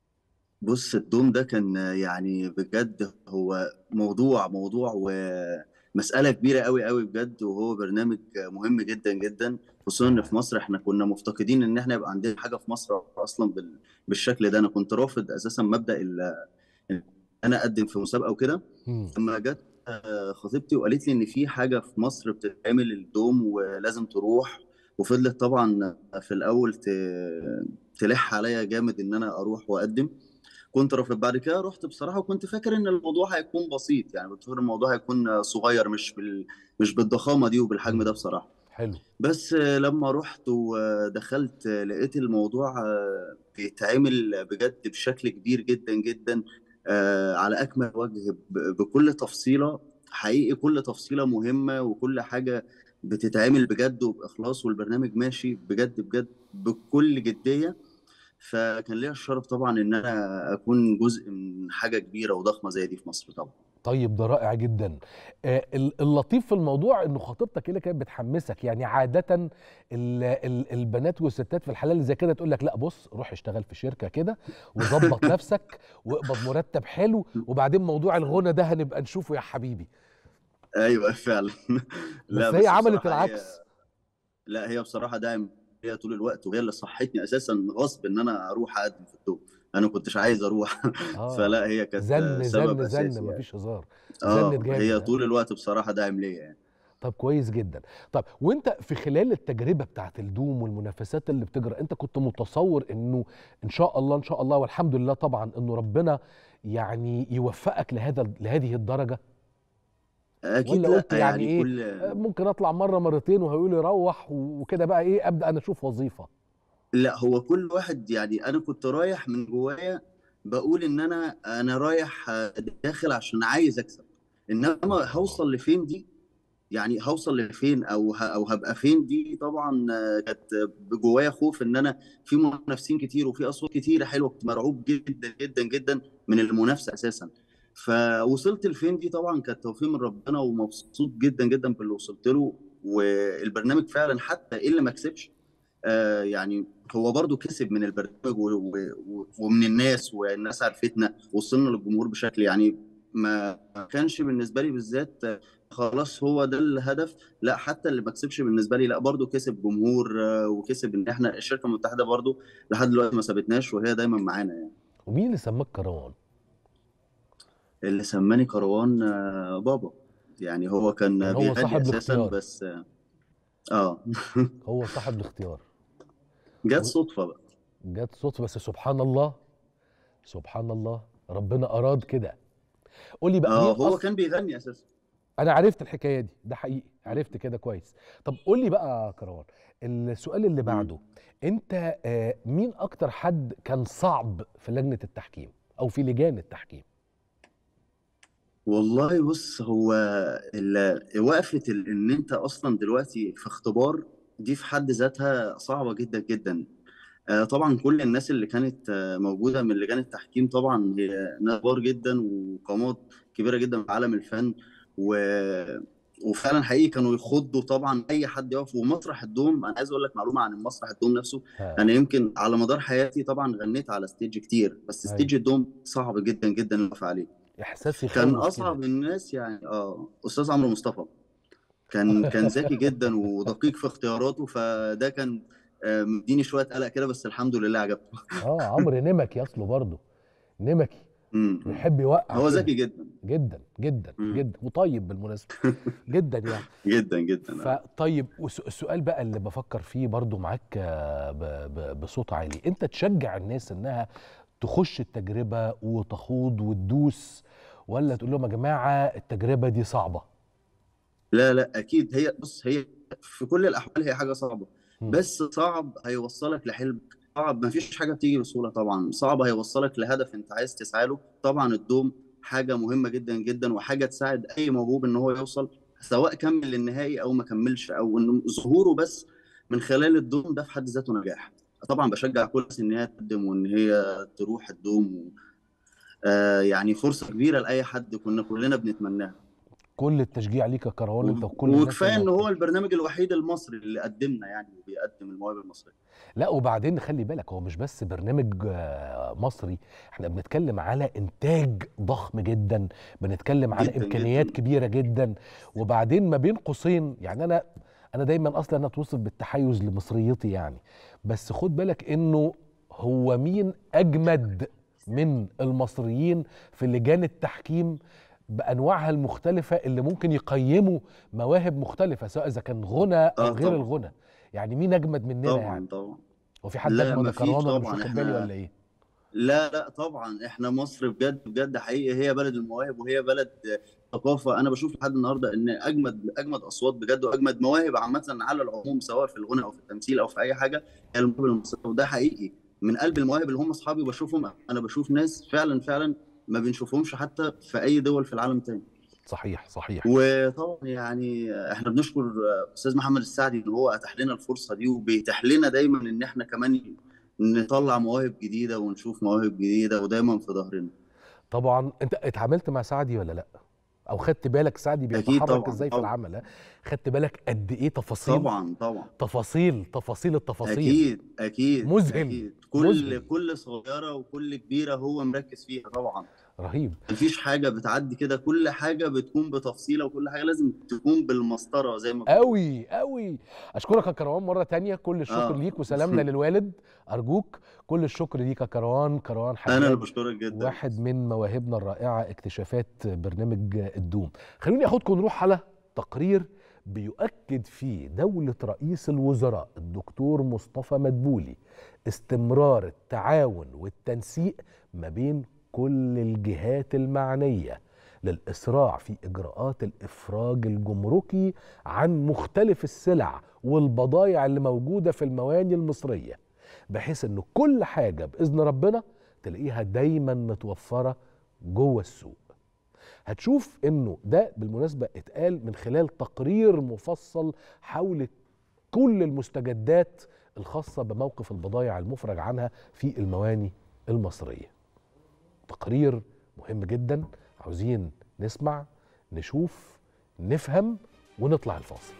بص الدوم ده كان يعني بجد هو موضوع موضوع ومسألة كبيرة قوي قوي بجد وهو برنامج مهم جدا جدا خصوصا ان في مصر احنا كنا مفتقدين ان احنا يبقى عندنا حاجة في مصر اصلا بال- بالشكل ده انا كنت رافض اساسا مبدأ ال- إن انا اقدم في مسابقة وكده مم. لما جت آه، خطيبتي وقالت لي ان في حاجه في مصر بتتعمل الدوم ولازم تروح وفضلت طبعا في الاول ت- تلح عليا جامد ان انا اروح واقدم كنت رافض بعد كده رحت بصراحه وكنت فاكر ان الموضوع هيكون بسيط يعني كنت فاكر الموضوع هيكون صغير مش بال مش بالضخامه دي وبالحجم ده بصراحه حلو بس لما رحت ودخلت لقيت الموضوع بيتعمل بجد بشكل كبير جدا جدا آه، على أكمل وجه ب- بكل تفصيلة حقيقي كل تفصيلة مهمة وكل حاجة بتتعمل بجد وبإخلاص والبرنامج ماشي بجد بجد بكل جدية فكان ليا الشرف طبعا إن أنا أكون جزء من حاجة كبيرة وضخمة زي دي في مصر طبعا طيب ده رائع جدا آه، ال- اللطيف في الموضوع انه خطيبتك اللي كانت بتحمسك يعني عاده ال ال البنات والستات في الحلال اللي زي كده تقول لك لا بص روح اشتغل في شركه كده وظبط نفسك واقبض مرتب حلو وبعدين موضوع الغنى ده هنبقى نشوفه يا حبيبي أيوه فعلا بس هي عملت بصراحة هي- العكس لا هي بصراحة داعم ليا طول الوقت وهي اللي صحتني أساسا غصب إن أنا أروح أقدم في الدوم أنا كنتش عايز أروح اه فلا هي كانت زن سبب زن زن أساسي يعني. مفيش هزار اه زنت جامد هي ها؟ طول الوقت بصراحة داعم ليا يعني طب كويس جدا طب وانت في خلال التجربه بتاعت الدوم والمنافسات اللي بتجرى انت كنت متصور انه ان شاء الله ان شاء الله والحمد لله طبعا انه ربنا يعني يوفقك لهذا لهذه الدرجه أكيد ولا لا قلت يعني يعني ايه كل آه، ممكن اطلع مره مرتين وهيقول لي روح وكده بقى ايه ابدا انا اشوف وظيفه لا هو كل واحد يعني أنا كنت رايح من جوايا بقول إن أنا أنا رايح آه، داخل عشان عايز أكسب إنما هوصل لفين دي يعني هوصل لفين او ه- او هبقى فين دي طبعا آه، كانت جوايا خوف ان انا في منافسين كتير وفي اصوات كتيره حلوه كنت مرعوب جدا جدا جدا من المنافسه اساسا فوصلت لفين دي طبعا كانت توفيق من ربنا ومبسوط جدا جدا باللي وصلت له والبرنامج فعلا حتى اللي ما كسبش آه يعني هو برضو كسب من البرنامج و- و- و- ومن الناس والناس عرفتنا وصلنا للجمهور بشكل يعني ما ما كانش بالنسبه لي بالذات آه، خلاص هو ده الهدف لا حتى اللي ما كسبش بالنسبه لي لا برضو كسب جمهور آه، وكسب ان احنا الشركه المتحده برضو لحد دلوقتي ما سابتناش وهي دايما معانا يعني ومين اللي سماك كروان اللي سماني كروان آه، بابا يعني هو كان يعني هو بيغني صاحب اساسا الاختيار. بس اه آه. هو صاحب الاختيار جت صدفه بقى جت صدفه بس سبحان الله سبحان الله ربنا اراد كده قول لي بقى اه مين هو أص- كان بيغني اساسا انا عرفت الحكايه دي ده حقيقي عرفت كده كويس طب قول لي بقى يا كروان السؤال اللي بعده انت آه، مين اكتر حد كان صعب في لجنه التحكيم او في لجان التحكيم والله بص هو ال- وقفة ال- ان انت اصلا دلوقتي في اختبار دي في حد ذاتها صعبة جدا جدا آه، طبعا كل الناس اللي كانت آه، موجودة من لجان التحكيم طبعا هي ناس كبار جدا وقامات كبيرة جدا في عالم الفن و... وفعلا حقيقي كانوا يخضوا طبعا اي حد يقف ومسرح الدوم انا عايز اقول لك معلومة عن مسرح الدوم نفسه ها. انا يمكن على مدار حياتي طبعا غنيت على ستيج كتير بس أيوة. ستيج الدوم صعب جدا جدا اقف عليه احساسي كان يخوف اصعب كده. الناس يعني اه استاذ عمرو مصطفى كان كان ذكي جدا ودقيق في اختياراته فده كان آه، مديني شويه قلق كده بس الحمد لله عجبته اه عمرو نمكي اصله برضه نمكي مم. بيحب يوقع هو كده. ذكي جدا جدا جدا مم. جدا وطيب بالمناسبه جدا يعني جدا جدا فطيب والس- السؤال بقى اللي بفكر فيه برضو معاك آه، ب- ب- بصوت عالي انت تشجع الناس انها تخش التجربه وتخوض وتدوس ولا تقول لهم يا جماعه التجربه دي صعبه لا لا اكيد هي بص هي في كل الاحوال هي حاجه صعبه مم. بس صعب هيوصلك لحلمك صعب ما فيش حاجه بتيجي بسهوله طبعا صعب هيوصلك لهدف انت عايز تسعى له طبعا الدوم حاجه مهمه جدا جدا وحاجه تساعد اي موهوب ان هو يوصل سواء كمل للنهائي او ما كملش او ان ظهوره بس من خلال الدوم ده في حد ذاته نجاح طبعا بشجع كل الناس ان هي تقدم وان هي تروح الدوم و... آه يعني فرصه كبيره لاي حد كنا كلنا بنتمناها كل التشجيع ليك يا كروان انت وكل الناس وكفايه ان الموجودة. هو البرنامج الوحيد المصري اللي قدمنا يعني وبيقدم المواهب المصريه لا وبعدين خلي بالك هو مش بس برنامج آه، مصري احنا بنتكلم على انتاج ضخم جدا بنتكلم على جداً امكانيات جداً. كبيره جدا وبعدين ما بين قوسين يعني انا انا دايما اصلا انا اتوصف بالتحيز لمصريتي يعني بس خد بالك انه هو مين اجمد من المصريين في لجان التحكيم بانواعها المختلفه اللي ممكن يقيموا مواهب مختلفه سواء اذا كان غنى او آه غير طبعاً. الغنى يعني مين اجمد مننا يعني طبعا طبعا هو في حد لا، اجمد يا مفيش كروان ولا مش طبعاً، واخد بالي إحنا- ولا ايه؟ لا لا طبعا احنا مصر بجد بجد حقيقي هي بلد المواهب وهي بلد ثقافه انا بشوف لحد النهارده ان اجمد اجمد اصوات بجد واجمد مواهب عامه على العموم سواء في الغنى او في التمثيل او في اي حاجه هي المواهب المصريه وده حقيقي من قلب المواهب اللي هم اصحابي بشوفهم انا بشوف ناس فعلا فعلا ما بنشوفهمش حتى في اي دول في العالم تاني صحيح صحيح وطبعا يعني احنا بنشكر استاذ محمد السعدي ان هو اتاح لنا الفرصه دي وبيتيح لنا دايما ان احنا كمان نطلع مواهب جديده ونشوف مواهب جديده ودايما في ظهرنا طبعا انت اتعاملت مع سعدي ولا لا؟ او خدت بالك سعدي أكيد بيتحرك طبعاً، ازاي في طبعاً. العمل ها؟ خدت بالك قد ايه تفاصيل طبعا طبعا تفاصيل تفاصيل التفاصيل اكيد اكيد مذهل، أكيد. كل مذهل. كل صغيره وكل كبيره هو مركز فيها طبعا رهيب مفيش حاجه بتعدي كده كل حاجه بتكون بتفصيله وكل حاجه لازم تكون بالمسطره زي ما قوي قوي اشكرك يا كروان مره تانية كل الشكر آه. ليك وسلامنا للوالد ارجوك كل الشكر ليك يا كروان كروان انا اللي حجاج بشكرك جدا واحد من مواهبنا الرائعه اكتشافات برنامج الدوم خلوني اخدكم نروح على تقرير بيؤكد فيه دولة رئيس الوزراء الدكتور مصطفى مدبولي استمرار التعاون والتنسيق ما بين كل الجهات المعنية للإسراع في إجراءات الإفراج الجمركي عن مختلف السلع والبضائع اللي موجودة في المواني المصرية بحيث إن كل حاجة بإذن ربنا تلاقيها دايما متوفرة جوه السوق هتشوف انه ده بالمناسبه اتقال من خلال تقرير مفصل حول كل المستجدات الخاصه بموقف البضائع المفرج عنها في المواني المصريه. تقرير مهم جدا عاوزين نسمع نشوف نفهم ونطلع الفاصل.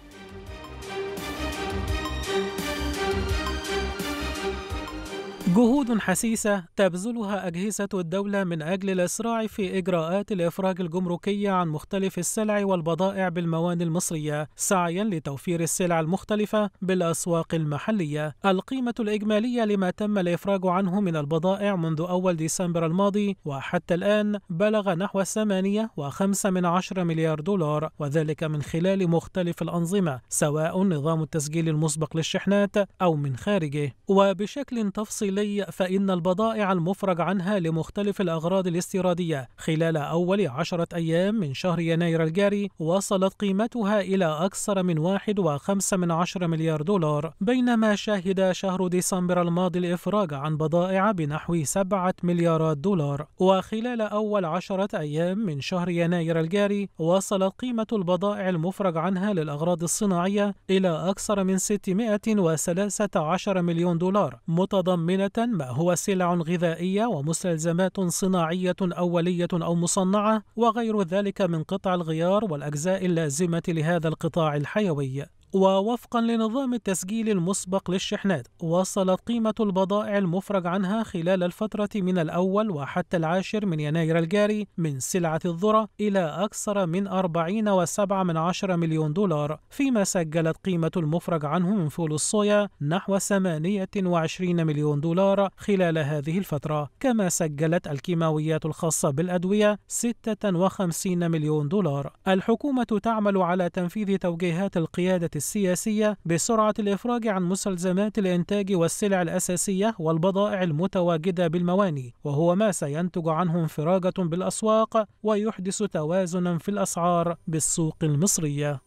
جهود حسيسة تبذلها أجهزة الدولة من أجل الإسراع في إجراءات الإفراج الجمركي عن مختلف السلع والبضائع بالمواني المصرية سعيا لتوفير السلع المختلفة بالأسواق المحلية القيمة الإجمالية لما تم الإفراج عنه من البضائع منذ أول ديسمبر الماضي وحتى الآن بلغ نحو ثمانية وخمسة من عشر مليار دولار وذلك من خلال مختلف الأنظمة سواء نظام التسجيل المسبق للشحنات أو من خارجه وبشكل تفصيلي فإن البضائع المفرج عنها لمختلف الأغراض الاستيرادية خلال أول عشرة أيام من شهر يناير الجاري وصلت قيمتها إلى أكثر من واحد وخمسة من عشر مليار دولار بينما شهد شهر ديسمبر الماضي الإفراج عن بضائع بنحو سبعة مليارات دولار وخلال أول عشرة أيام من شهر يناير الجاري وصلت قيمة البضائع المفرج عنها للأغراض الصناعية إلى أكثر من 613 مليون دولار متضمنة ما هو سلع غذائية ومستلزمات صناعية أولية أو مصنعة وغير ذلك من قطع الغيار والأجزاء اللازمة لهذا القطاع الحيوي ووفقا لنظام التسجيل المسبق للشحنات وصلت قيمة البضائع المفرج عنها خلال الفترة من الأول وحتى العاشر من يناير الجاري من سلعة الذرة إلى أكثر من 40.7 من عشر مليون دولار فيما سجلت قيمة المفرج عنه من فول الصويا نحو 28 مليون دولار خلال هذه الفترة كما سجلت الكيماويات الخاصة بالأدوية 56 مليون دولار الحكومة تعمل على تنفيذ توجيهات القيادة السياسية بسرعة الإفراج عن مستلزمات الإنتاج والسلع الأساسية والبضائع المتواجدة بالمواني وهو ما سينتج عنه انفراجة بالأسواق ويحدث توازنا في الأسعار بالسوق المصرية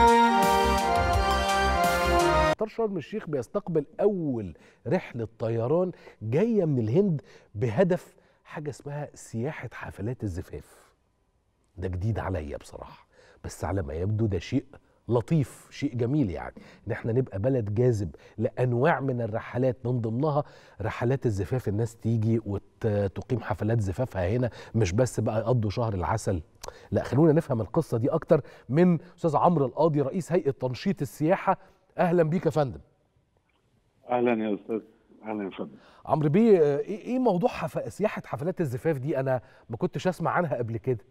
مطار شرم الشيخ بيستقبل أول رحلة طيران جاية من الهند بهدف حاجة اسمها سياحة حفلات الزفاف ده جديد عليا بصراحة بس على ما يبدو ده شيء لطيف شيء جميل يعني ان احنا نبقى بلد جاذب لانواع من الرحلات من ضمنها رحلات الزفاف الناس تيجي وتقيم حفلات زفافها هنا مش بس بقى يقضوا شهر العسل لا خلونا نفهم القصه دي اكتر من استاذ عمرو القاضي رئيس هيئه تنشيط السياحه اهلا بيك يا فندم اهلا يا استاذ اهلا يا فندم عمرو بيه ايه إيه موضوع حف... سياحه حفلات الزفاف دي انا ما كنتش اسمع عنها قبل كده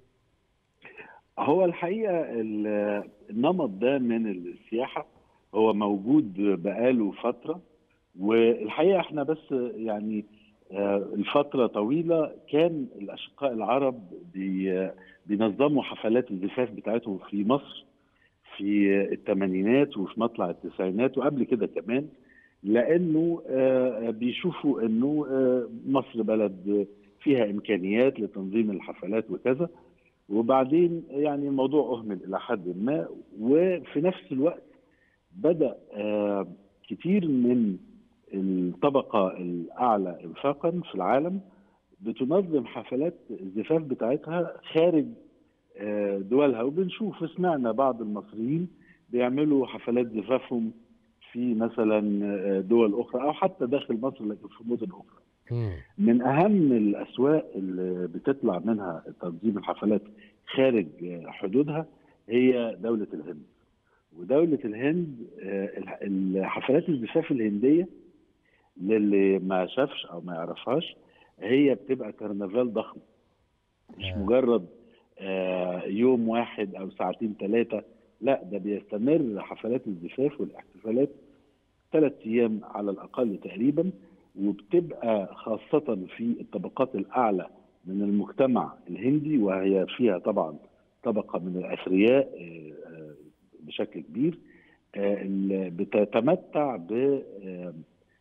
هو الحقيقه ال- النمط ده من السياحه هو موجود بقاله فتره والحقيقه احنا بس يعني آه، الفتره طويله كان الاشقاء العرب بي- بينظموا حفلات الزفاف بتاعتهم في مصر في الثمانينات وفي مطلع التسعينات وقبل كده كمان لانه آه، بيشوفوا انه آه، مصر بلد فيها امكانيات لتنظيم الحفلات وكذا وبعدين يعني الموضوع اهمل الى حد ما وفي نفس الوقت بدا آه، كتير من الطبقه الاعلى انفاقا في العالم بتنظم حفلات الزفاف بتاعتها خارج آه، دولها وبنشوف سمعنا بعض المصريين بيعملوا حفلات زفافهم في مثلا آه، دول اخرى او حتى داخل مصر لكن في مدن اخرى من اهم الاسواق اللي بتطلع منها تنظيم الحفلات خارج آه، حدودها هي دوله الهند ودوله الهند آه، الح- الحفلات الزفاف الهنديه للي ما شافش او ما يعرفهاش هي بتبقى كرنفال ضخم مش آه. مجرد آه، يوم واحد او ساعتين ثلاثه لا ده بيستمر حفلات الزفاف والاحتفالات ثلاث ايام على الاقل تقريبا وبتبقى خاصه في الطبقات الاعلى من المجتمع الهندي وهي فيها طبعا طبقه من الاثرياء آه، آه، بشكل كبير آه، اللي بتتمتع ب آه،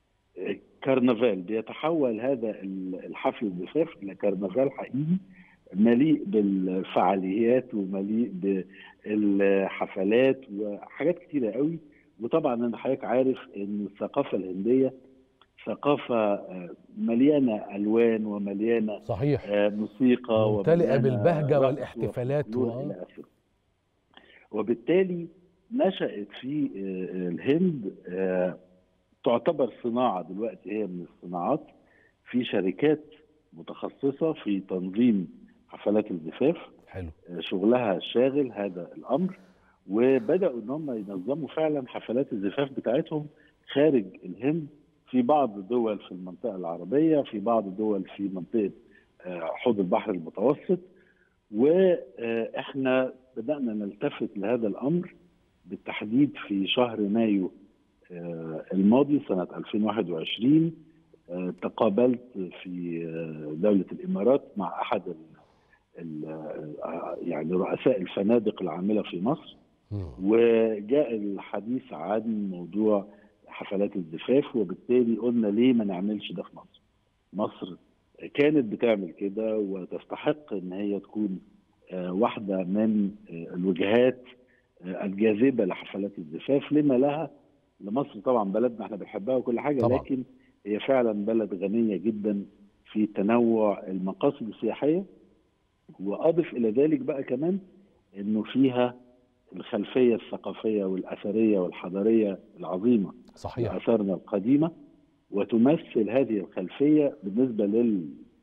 كرنفال بيتحول هذا الحفل الزفاف الى كرنفال حقيقي مليء بالفعاليات ومليء بالحفلات وحاجات كتيره قوي وطبعا انا حضرتك عارف ان الثقافه الهنديه ثقافه آه، مليانه الوان ومليانه صحيح آه، موسيقى ممتلئة ومليانة بالبهجة رقص والاحتفالات وفلكلور و- إلى آخره. وبالتالي نشأت في آه، الهند آه، تعتبر صناعة دلوقتي هي من الصناعات في شركات متخصصة في تنظيم حفلات الزفاف حلو آه، شغلها شاغل هذا الأمر وبدأوا إن هم ينظموا فعلا حفلات الزفاف بتاعتهم خارج الهند في بعض الدول في المنطقة العربية في بعض الدول في منطقة آه، حوض البحر المتوسط واحنا بدأنا نلتفت لهذا الأمر بالتحديد في شهر مايو آه، الماضي سنة 2021 آه، تقابلت في آه، دولة الإمارات مع أحد ال ال آه، يعني رؤساء الفنادق العاملة في مصر مم. وجاء الحديث عن موضوع حفلات الزفاف وبالتالي قلنا ليه ما نعملش ده في مصر مصر كانت بتعمل كده وتستحق ان هي تكون آه، واحده من آه، الوجهات آه، الجاذبه لحفلات الزفاف لما لها لمصر طبعا بلدنا احنا بنحبها وكل حاجه طبعاً. لكن هي فعلا بلد غنيه جدا في تنوع المقاصد السياحيه واضف الى ذلك بقى كمان انه فيها الخلفيه الثقافيه والاثريه والحضاريه العظيمه صحيح لآثارنا القديمة وتمثل هذه الخلفية بالنسبة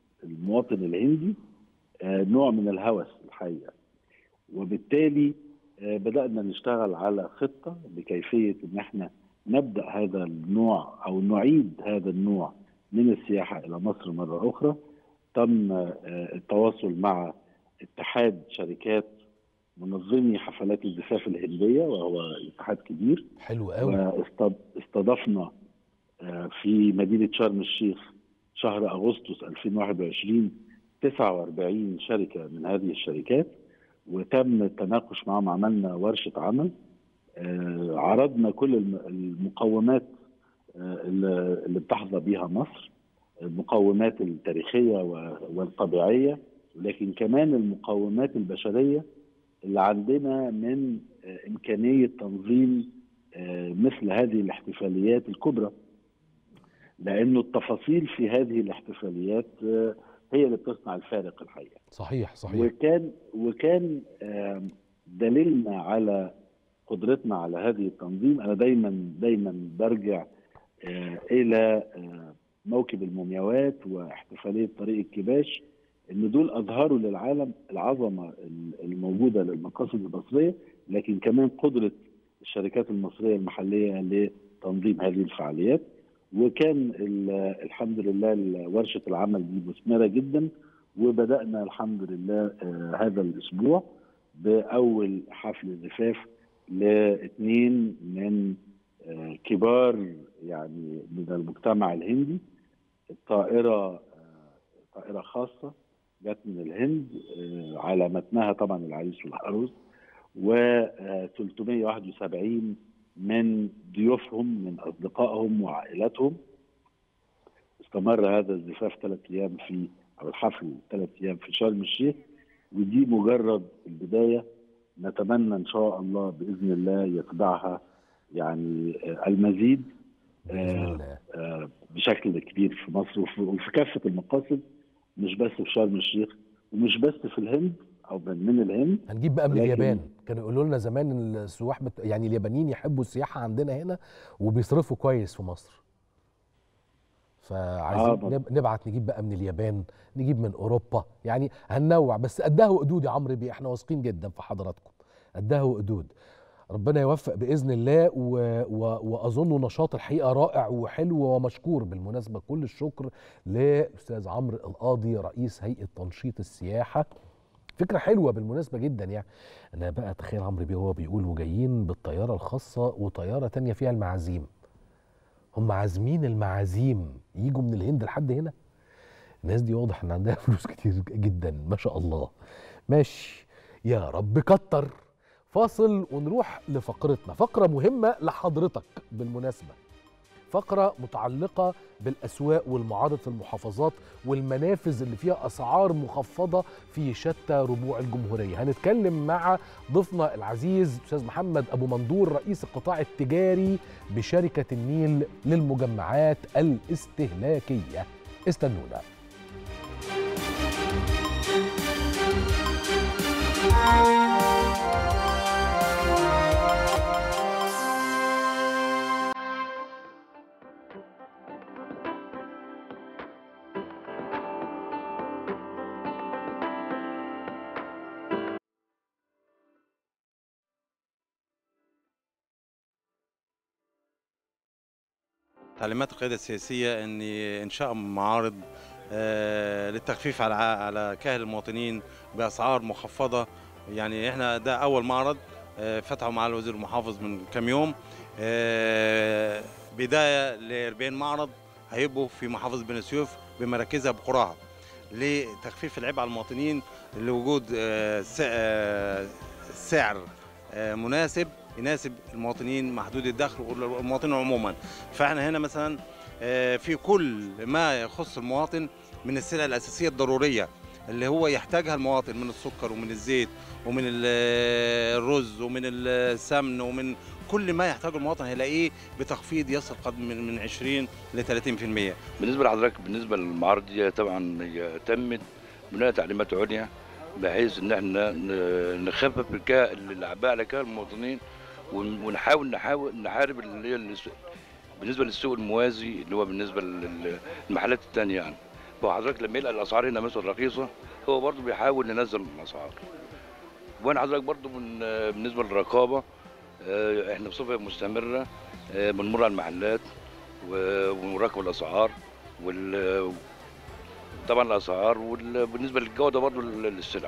للمواطن الهندي آه، نوع من الهوس الحقيقة وبالتالي آه، بدأنا نشتغل على خطة بكيفية إن إحنا نبدأ هذا النوع أو نعيد هذا النوع من السياحة إلى مصر مرة أخرى تم آه، التواصل مع اتحاد شركات منظمي حفلات الزفاف الهندية وهو اتحاد كبير حلو قوي واستضفنا آه، في مدينة شرم الشيخ شهر أغسطس 2021 49 شركة من هذه الشركات وتم التناقش معهم عملنا ورشة عمل آه، عرضنا كل الم- المقومات آه، اللي اللي بتحظى بها مصر المقومات التاريخية و- والطبيعية لكن كمان المقومات البشرية اللي عندنا من آه، إمكانية تنظيم آه، مثل هذه الاحتفاليات الكبرى لأنه التفاصيل في هذه الاحتفاليات آه، هي اللي بتصنع الفارق الحقيقة صحيح صحيح وكان وكان آم، دليلنا على قدرتنا على هذه التنظيم انا دايما دايما برجع آه، الى آه، موكب المومياوات واحتفاليه طريق الكباش ان دول اظهروا للعالم العظمه ال- الموجوده للمقاصد المصريه لكن كمان قدره الشركات المصريه المحليه لتنظيم هذه الفعاليات وكان ال- الحمد لله ال- ورشه العمل دي مثمره جدا وبدانا الحمد لله آه، هذا الاسبوع باول حفل زفاف لاثنين من آه، كبار يعني من المجتمع الهندي الطائره آه، طائره خاصه جت من الهند آه، على متنها طبعا العريس والعروس و آه، 371 من ضيوفهم من اصدقائهم وعائلاتهم استمر هذا الزفاف ثلاث ايام في او الحفل ثلاث ايام في شرم الشيخ ودي مجرد البدايه نتمنى ان شاء الله باذن الله يتبعها يعني آه، المزيد باذن الله آه، بشكل كبير في مصر وفي وفي كافه المقاصد مش بس في شرم الشيخ ومش بس في الهند او من من الهند هنجيب بقى من ولكن- اليابان كانوا يقولوا لنا زمان السواح بت... يعني اليابانيين يحبوا السياحه عندنا هنا وبيصرفوا كويس في مصر فعايزين آه، آه طبعا. نب... نبعت نجيب بقى من اليابان نجيب من اوروبا يعني هننوع بس قدها وقدود يا عمرو بيه احنا واثقين جدا في حضراتكم قدها وقدود ربنا يوفق باذن الله و... و... واظنه نشاط الحقيقه رائع وحلو ومشكور بالمناسبه كل الشكر لاستاذ عمرو القاضي رئيس هيئه تنشيط السياحه فكرة حلوة بالمناسبة جدا يعني أنا بقى تخيل عمرو بيه وهو بيقول وجايين بالطيارة الخاصة وطيارة تانية فيها المعازيم هم عازمين المعازيم يجوا من الهند لحد هنا الناس دي واضح ان عندها فلوس كتير جدا ما شاء الله ماشي يا رب كتر فاصل ونروح لفقرتنا فقرة مهمة لحضرتك بالمناسبة فقرة متعلقة بالأسواق والمعارض في المحافظات والمنافذ اللي فيها أسعار مخفضة في شتى ربوع الجمهورية هنتكلم مع ضيفنا العزيز أستاذ محمد أبو مندور رئيس القطاع التجاري بشركة النيل للمجمعات الاستهلاكية استنونا تعليمات القيادة السياسية أن إنشاء معارض آه، للتخفيف على على كاهل المواطنين بأسعار مخفضة يعني إحنا ده أول معرض آه، فتحه مع الوزير المحافظ من كام يوم آه، بداية ل 40 معرض هيبقوا في محافظة بني سويف بمراكزها بقراها لتخفيف العبء على المواطنين لوجود آه، س- آه، سعر آه، مناسب يناسب المواطنين محدود الدخل والمواطنين عموما فاحنا هنا مثلا آه، في كل ما يخص المواطن من السلع الاساسيه الضروريه اللي هو يحتاجها المواطن من السكر ومن الزيت ومن ال- الرز ومن السمن ومن كل ما يحتاجه المواطن هيلاقيه بتخفيض يصل قد من من 20 ل 30% بالنسبه لحضرتك بالنسبه للمعارض دي طبعا هي تمت بناء تعليمات عليا بحيث ان احنا ن- نخفف الكا- الاعباء على كاهل المواطنين ون- ونحاول نحاول نحارب اللي هي الس- بالنسبه للسوق الموازي اللي هو بالنسبه لل- للمحلات الثانيه يعني فحضرتك لما يلقى الاسعار هنا مثلا رخيصه هو برضه بيحاول ينزل الاسعار وانا حضرتك برضو من بالنسبه للرقابه آه، احنا بصفه مستمره آه، بنمر على المحلات و- ونراقب الاسعار وال طبعا الاسعار وبالنسبه للجوده برضو للسلع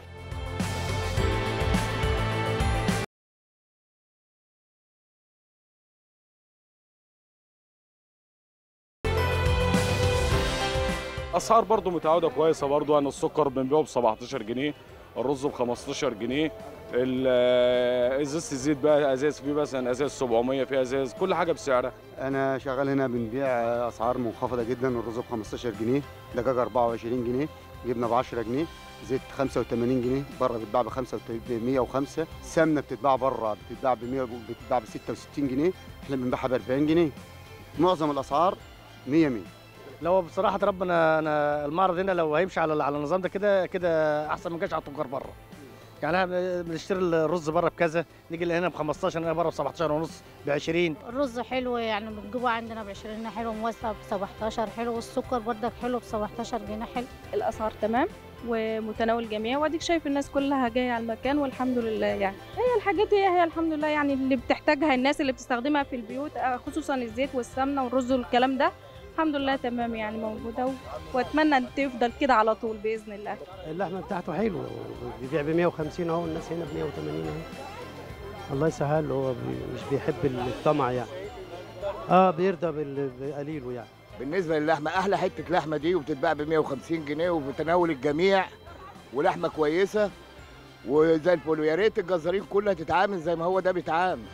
اسعار برضو متعوده كويسه برضو انا السكر بنبيعه ب 17 جنيه الرز ب 15 جنيه ال- ازازه الزيت بقى ازاز في مثلا ازاز 700 في ازاز كل حاجه بسعرها انا شغال هنا بنبيع اسعار منخفضه جدا الرز ب 15 جنيه دجاج 24 جنيه جبنه ب 10 جنيه زيت 85 جنيه بره بتتباع ب 105 سمنه بتتباع بره بتتباع ب 100 بتتباع ب 66 جنيه احنا بنبيعها ب 40 جنيه معظم الاسعار 100 100 لو بصراحه ربنا انا المعرض هنا لو هيمشي على على النظام ده كده كده احسن من كاش على التجار بره يعني احنا بنشتري الرز بره بكذا نيجي هنا ب 15 هنا بره ب 17 ونص ب 20 الرز حلو يعني بنجيبه عندنا ب 20 جنيه حلو موسع ب 17 حلو والسكر بردك حلو ب 17 جنيه حلو الاسعار تمام ومتناول الجميع واديك شايف الناس كلها جايه على المكان والحمد لله يعني هي الحاجات هي هي الحمد لله يعني اللي بتحتاجها الناس اللي بتستخدمها في البيوت آه، خصوصا الزيت والسمنه والرز والكلام ده الحمد لله تمام يعني موجوده و... واتمنى ان تفضل كده على طول باذن الله اللحمه بتاعته حلوه بيبيع ب 150 اهو الناس هنا ب 180 اهو الله يسهل له هو بي- مش بيحب الطمع يعني اه بيرضى بال- بقليله يعني بالنسبه للحمه احلى حته لحمه دي وبتتباع ب 150 جنيه وفي تناول الجميع ولحمه كويسه وزي الفل ويا ريت الجزارين كلها تتعامل زي ما هو ده بيتعامل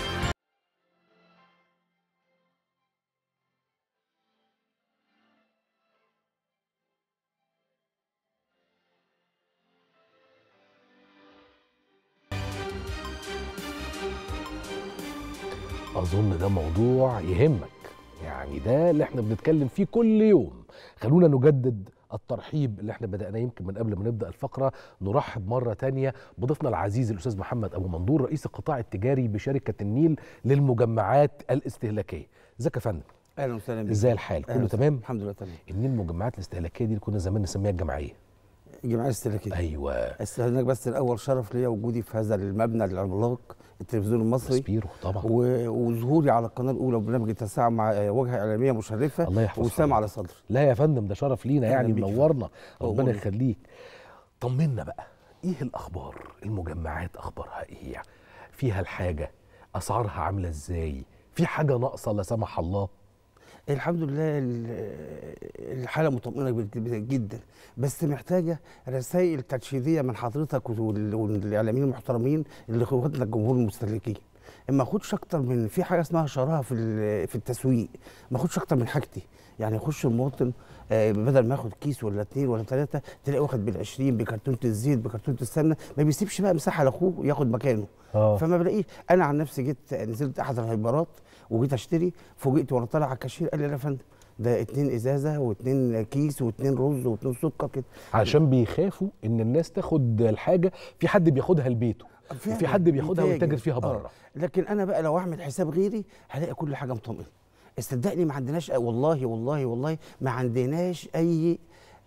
اظن ده موضوع يهمك يعني ده اللي احنا بنتكلم فيه كل يوم خلونا نجدد الترحيب اللي احنا بدأناه يمكن من قبل ما نبدأ الفقرة نرحب مرة تانية بضيفنا العزيز الأستاذ محمد أبو منظور رئيس القطاع التجاري بشركة النيل للمجمعات الاستهلاكية ازيك يا فندم اهلا وسهلا بك ازاي الحال أهلا كله وسهلا. تمام الحمد لله تمام النيل المجمعات الاستهلاكية دي اللي كنا زمان نسميها الجمعية الجمعيه الاستهلاكيه ايوه استهلك بس الاول شرف ليا وجودي في هذا المبنى العملاق التلفزيون المصري سبيرو طبعا و- وظهوري على القناه الاولى وبرنامج التساع مع واجهه اعلاميه مشرفه الله يحفظ وسام على صدر لا يا فندم ده شرف لينا أهلا يعني بيك. منورنا ربنا أقول. يخليك طمنا بقى ايه الاخبار المجمعات اخبارها ايه فيها الحاجه اسعارها عامله ازاي في حاجه ناقصه لا سمح الله الحمد لله ال- الحاله مطمئنه بال- بال- جدا بس محتاجه رسائل ترشيديه من حضرتك وال- والاعلاميين المحترمين اللي اخواتنا الجمهور المستهلكين ما اخدش اكتر من في حاجه اسمها شراهه في ال- في التسويق ما اخدش اكتر من حاجتي يعني يخش المواطن آه، بدل ما ياخد كيس ولا اتنين ولا ثلاثه تلاقي واخد بال20 بكرتونه الزيت بكرتونه السمنه ما بيسيبش بقى مساحه لاخوه ياخد مكانه اه فما بلاقيش انا عن نفسي جيت نزلت احد الهايبرات وجيت اشتري فوجئت وانا طالع على الكاشير قال لي لا يا فندم ده اتنين ازازه واتنين كيس واتنين رز واتنين سكر كده عشان بيخافوا ان الناس تاخد الحاجه في حد بياخدها لبيته وفي فعلاً حد بياخدها بيتاجر. ويتاجر فيها آه. بره لكن انا بقى لو اعمل حساب غيري هلاقي كل حاجه مطمئنه استدقني ما عندناش والله والله والله ما عندناش اي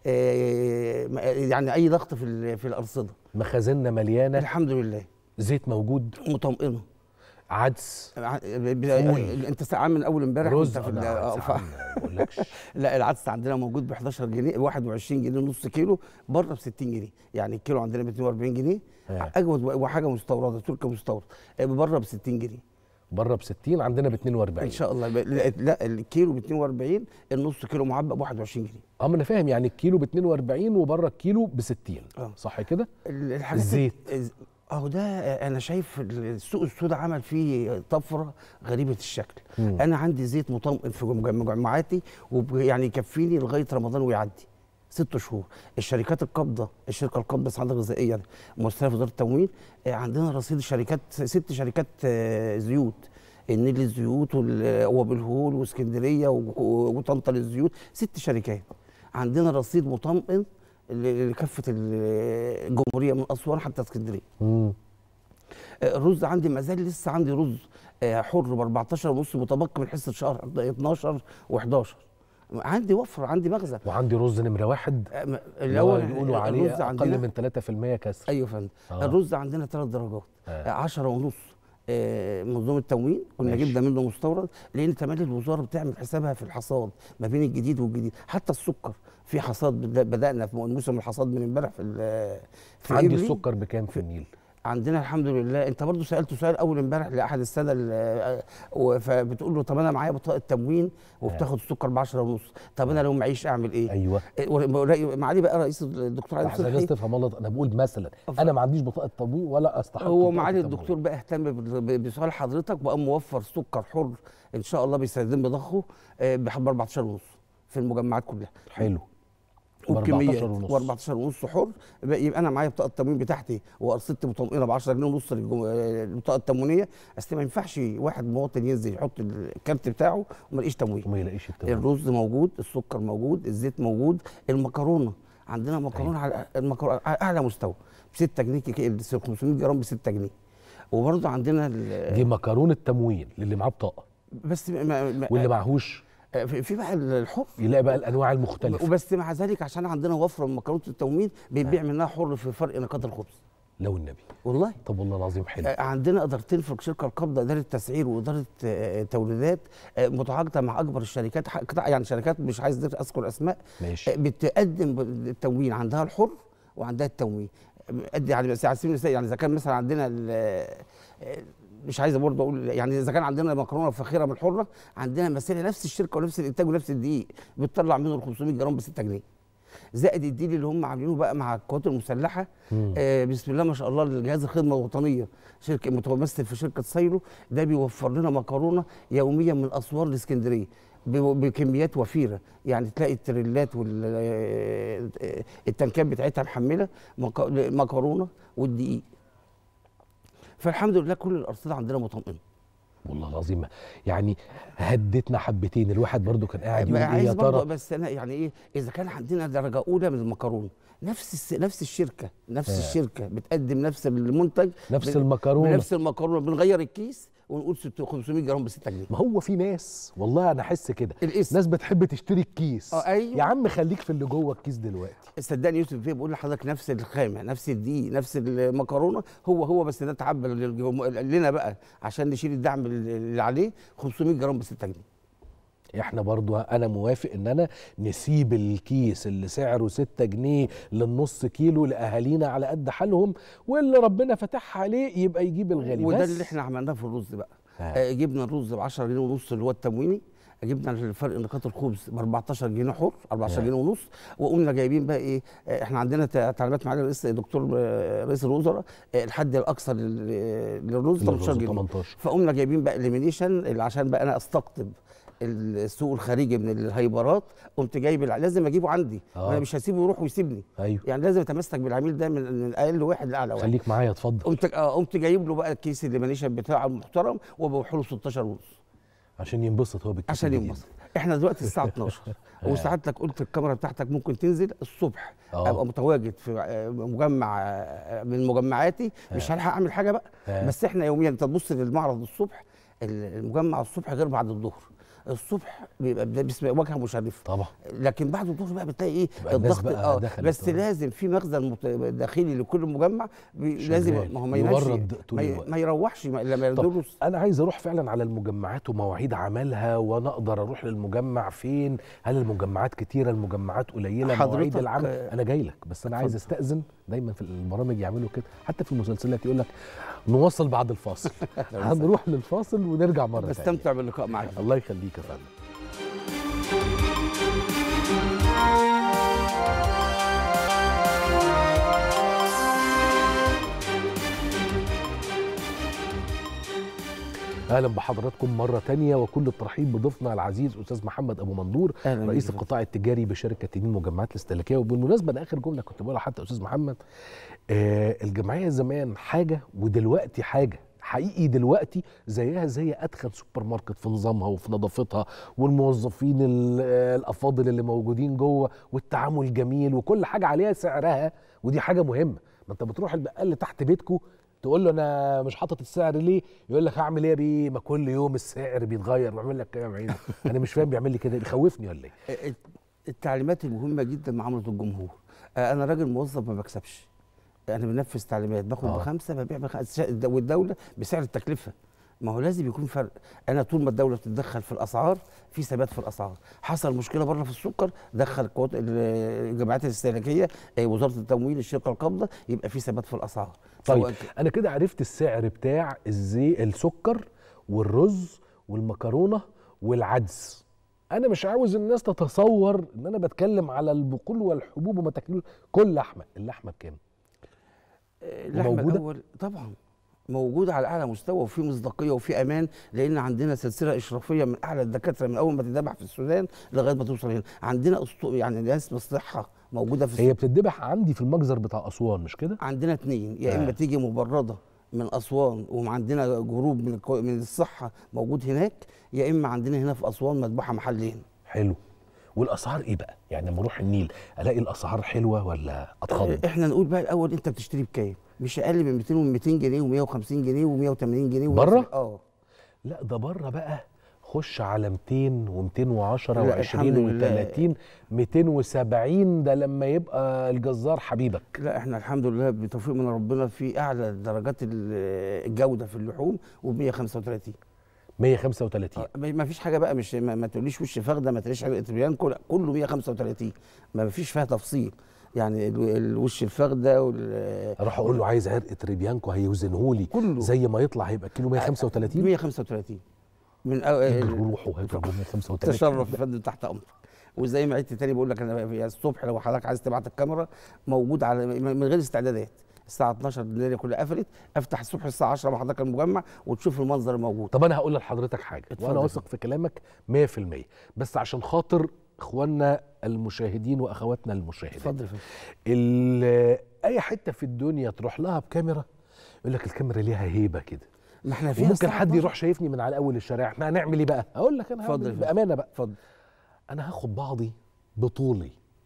آه، ما- يعني اي ضغط في ال- في الارصده مخازننا مليانه الحمد لله زيت موجود مطمئنه عدس ع- ب- فول. انت ساعه من اول امبارح رز وانت في ال- أنا آه، عدس ف- عم، ما بقولكش لا العدس عندنا موجود ب 11 جنيه 21 جنيه نص كيلو بره ب 60 جنيه يعني الكيلو عندنا ب 42 جنيه آه. اجود وحاجه مستورده تركي مستورد آه، بره ب 60 جنيه بره ب 60 عندنا ب 42 ان شاء الله ب- لا, لا الكيلو ب 42 النص كيلو معبأ ب 21 جنيه اه ما انا فاهم يعني الكيلو ب 42 وبره الكيلو ب 60 اه صح كده؟ ال- الحاجات الزيت. الز- اهو ده انا شايف السوق السوداء عمل فيه طفره غريبه الشكل مم. انا عندي زيت مطمئن في مجم- مجمعاتي وب- يعني يكفيني لغايه رمضان ويعدي ست شهور الشركات القابضه الشركه القابضه السعاده الغذائيه ممثله في وزاره التموين آه، عندنا رصيد شركات ست شركات آه، زيوت النيل للزيوت وال- وبالهول واسكندريه و- و- وطنطا للزيوت ست شركات عندنا رصيد مطمئن ل- لكافه ال- الجمهوريه من اسوان حتى اسكندريه مم. آه، الرز عندي ما زال لسه عندي رز آه، حر ب 14 ونص متبقي من حصه شهر 12 و11 عندي وفر عندي مخزن وعندي رز نمره واحد الاول يقولوا عليه اقل من 3% كسر ايوه فندم آه. الرز عندنا ثلاث درجات 10 ونص آه منظومه التموين كنا جبنا منه مستورد لان تملي الوزاره بتعمل حسابها في الحصاد ما بين الجديد والجديد حتى السكر في حصاد بدانا في موسم الحصاد من امبارح في في عندي السكر بكام في النيل عندنا الحمد لله انت برضو سالته سؤال اول امبارح لاحد الساده فبتقول له طب انا معايا بطاقه تموين وبتاخد السكر ب 10 ونص طب انا لو معيش اعمل ايه ايوه معالي بقى رئيس الدكتور علي صبحي عايز تفهم غلط انا بقول مثلا انا ما عنديش بطاقه تموين ولا استحق هو معالي الدكتور بقى اهتم بسؤال حضرتك وقام موفر سكر حر ان شاء الله بيستخدم بضخه ب 14 ونص في المجمعات كلها حلو وبكميات و14 ونص حر يبقى انا معايا بطاقه التموين بتاعتي وارصدت مطمئنه ب 10 جنيه ونص البطاقه التموينيه اصل ما ينفعش واحد مواطن ينزل يحط الكارت بتاعه وما يلاقيش تموين وما يلاقيش التموين الرز موجود السكر موجود الزيت موجود المكرونه عندنا مكرونه على المكرونه على اعلى مستوى ب 6 جنيه 500 جرام ب 6 جنيه وبرضه عندنا دي مكرونه تموين للي معاه بطاقه بس ما ما واللي معهوش في بقى الحر يلاقي بقى الانواع المختلفه وبس مع ذلك عشان عندنا وفره من مكرونه التموين بيبيع منها حر في فرق نقاط الخبز لو النبي والله طب والله العظيم حلو عندنا ادارتين في شركه القبضه اداره تسعير واداره توريدات متعاقده مع اكبر الشركات يعني شركات مش عايز اذكر اسماء ماشي بتقدم التموين عندها الحر وعندها التموين ادي على سبيل المثال يعني اذا كان مثلا عندنا مش عايز برضه اقول يعني اذا كان عندنا مكرونه فخيره من الحره عندنا مثلا نفس الشركه ونفس الانتاج ونفس الدقيق بتطلع منه ال 500 جرام ب 6 جنيه زائد الديل اللي هم عاملينه بقى مع القوات المسلحه آه بسم الله ما شاء الله جهاز الخدمه الوطنيه شركه متمثل في شركه سايلو ده بيوفر لنا مكرونه يوميا من اسوار الاسكندريه بكميات وفيره يعني تلاقي التريلات والتنكات بتاعتها محمله مكرونه والدقيق فالحمد لله كل الارصده عندنا مطمئنه والله العظيم يعني هدتنا حبتين الواحد برضو كان قاعد يقول ايه يا ترى بس انا يعني ايه اذا كان عندنا درجه اولى من المكرونه نفس الس... نفس الشركه نفس آه. الشركه بتقدم نفس المنتج نفس بن- المكرونة. نفس المكرونه بنغير الكيس ونقول 600 500 جرام ب 6 جنيه ما هو في ناس والله انا احس كده الاسم ناس بتحب تشتري الكيس اه ايوه يا عم خليك في اللي جوه الكيس دلوقتي صدقني يوسف فيه بقول لحضرتك نفس الخامه نفس الدقيق نفس المكرونه هو هو بس ده تعبى للجم- لنا بقى عشان نشيل الدعم اللي عليه 500 جرام ب 6 جنيه احنا برضو انا موافق ان انا نسيب الكيس اللي سعره 6 جنيه للنص كيلو لاهالينا على قد حالهم واللي ربنا فتح عليه يبقى يجيب الغالي وده بس اللي احنا عملناه في الرز بقى آه. آه. جبنا الرز ب 10 جنيه ونص اللي هو التمويني جبنا الفرق نقاط الخبز ب 14 جنيه حر 14 آه. جنيه ونص وقمنا جايبين بقى ايه آه، احنا عندنا تع- تعليمات معالي الرئيس دكتور آه، رئيس الوزراء آه، الحد الاقصى لل- للرز 18 جنيه 18 فقمنا جايبين بقى اليمينيشن عشان بقى انا استقطب السوق الخارجي من الهايبرات قمت جايب الع- لازم اجيبه عندي آه. انا مش هسيبه يروح ويسيبني ايوه يعني لازم اتمسك بالعميل ده من من اقل واحد لاعلى واحد خليك معايا اتفضل قمت اه قمت جايب له بقى الكيس الليمينيشن بتاعه المحترم وبوحه له 16 ونص عشان ينبسط هو بالكيس عشان الجديد. ينبسط احنا دلوقتي الساعه 12 وساعتك قلت الكاميرا بتاعتك ممكن تنزل الصبح آه. ابقى متواجد في آه، مجمع آه، من مجمعاتي مش آه. هلحق اعمل حاجه بقى آه. بس احنا يوميا انت تبص للمعرض الصبح المجمع الصبح غير بعد الظهر الصبح بيبقى ده باسم واجهه مشرفه طبعا لكن بعد الظهر بقى بتلاقي ايه تبقى الناس الضغط بقى اه دخلت بس آه. لازم في مخزن مت- داخلي لكل مجمع بي- شغال. لازم ما هو ما ينامش يورد طول ما, ي- الوقت. ما يروحش ما- لما طب يدرس انا عايز اروح فعلا على المجمعات ومواعيد عملها وانا اقدر اروح للمجمع فين هل المجمعات كتيره المجمعات قليله مواعيد حضرتك، العمل آه، انا جاي لك بس انا عايز اتفضل. استاذن دايما في البرامج يعملوا كده حتى في المسلسلات يقول لك نواصل بعد الفاصل هنروح للفاصل ونرجع مره تانية بستمتع باللقاء معك الله يخليك يا فندم اهلا بحضراتكم مره تانية وكل الترحيب بضيفنا العزيز استاذ محمد ابو مندور أهلاً رئيس بيك. القطاع التجاري بشركه تنين مجمعات الاستهلاكيه وبالمناسبه انا اخر جمله كنت بقولها حتى استاذ محمد آه الجمعيه زمان حاجه ودلوقتي حاجه حقيقي دلوقتي زيها زي ادخل سوبر ماركت في نظامها وفي نظافتها والموظفين ال- آه، الافاضل اللي موجودين جوه والتعامل جميل وكل حاجه عليها سعرها ودي حاجه مهمه ما انت بتروح البقال اللي تحت بيتكو تقول له انا مش حاطط السعر ليه يقول لك هعمل ايه بيه ما كل يوم السعر بيتغير بعمل لك كده يا معين انا مش فاهم بيعمل لي كده بيخوفني ولا ايه التعليمات المهمه جدا معامله الجمهور آه، انا راجل موظف ما بكسبش انا بنفذ تعليمات باخد آه. بخمسه ببيع بخمسه والدوله بسعر التكلفه ما هو لازم يكون فرق انا طول ما الدوله بتتدخل في الاسعار في ثبات في الاسعار حصل مشكله بره في السكر دخل قوات ال- الجمعيات الاستهلاكيه آه، وزاره التموين الشركه القابضه يبقى في ثبات في الاسعار طيب سواء انا كده عرفت السعر بتاع الزي السكر والرز والمكرونه والعدس انا مش عاوز الناس تتصور ان انا بتكلم على البقول والحبوب وما تاكلوش كل لحمه اللحمه بكام اللحمه وموجودة؟ الاول طبعا موجوده على اعلى مستوى وفي مصداقيه وفي امان لان عندنا سلسله اشرافيه من اعلى الدكاتره من اول ما تتذبح في السودان لغايه ما توصل هنا عندنا أسطو يعني ناس بالصحه موجوده في هي بتتذبح عندي في المجزر بتاع اسوان مش كده عندنا اتنين يا اما آه. تيجي مبرده من اسوان وعندنا جروب من الكو- من الصحه موجود هناك يا اما عندنا هنا في اسوان مذبحه محلين حلو والاسعار ايه بقى يعني لما اروح النيل الاقي الاسعار حلوه ولا اتخض احنا نقول بقى الاول انت بتشتري بكام مش اقل من 200 و 200 جنيه و150 جنيه و180 جنيه بره؟ اه لا ده بره بقى خش على 200 و210 لا، و20 الحمد لله. و30 270 ده لما يبقى الجزار حبيبك لا احنا الحمد لله بتوفيق من ربنا في اعلى درجات ال- الجوده في اللحوم و135 135 ما فيش حاجه بقى مش ما, ما تقوليش وش فخده ما تقوليش حاجه اتريان لا كله 135 ما فيش فيها تفصيل يعني ال- الوش الفخده وال اروح اقول له عايز عرق تريبيانكو هيوزنه لي كله زي ما يطلع هيبقى كيلو 135 135 من أو- روحوا هاتوا 135 تشرف يا فندم تحت امرك وزي ما عدت تاني بقول لك انا في الصبح لو حضرتك عايز تبعت الكاميرا موجود على من غير استعدادات الساعه 12 الدنيا كلها قفلت افتح الصبح الساعه 10 مع حضرتك المجمع وتشوف المنظر الموجود طب انا هقول لحضرتك حاجه اتفضل وانا يا واثق في كلامك 100% بس عشان خاطر اخواننا المشاهدين واخواتنا المشاهدين اتفضل يا فندم. ال- اي حته في الدنيا تروح لها بكاميرا يقول لك الكاميرا ليها هيبه كده ما احنا فيها ممكن الساعة حد 12. يروح شايفني من على اول الشارع احنا هنعمل ايه بقى اقول لك انا اتفضل يا هعمل فندم. بامانه بقى اتفضل انا هاخد بعضي بطولي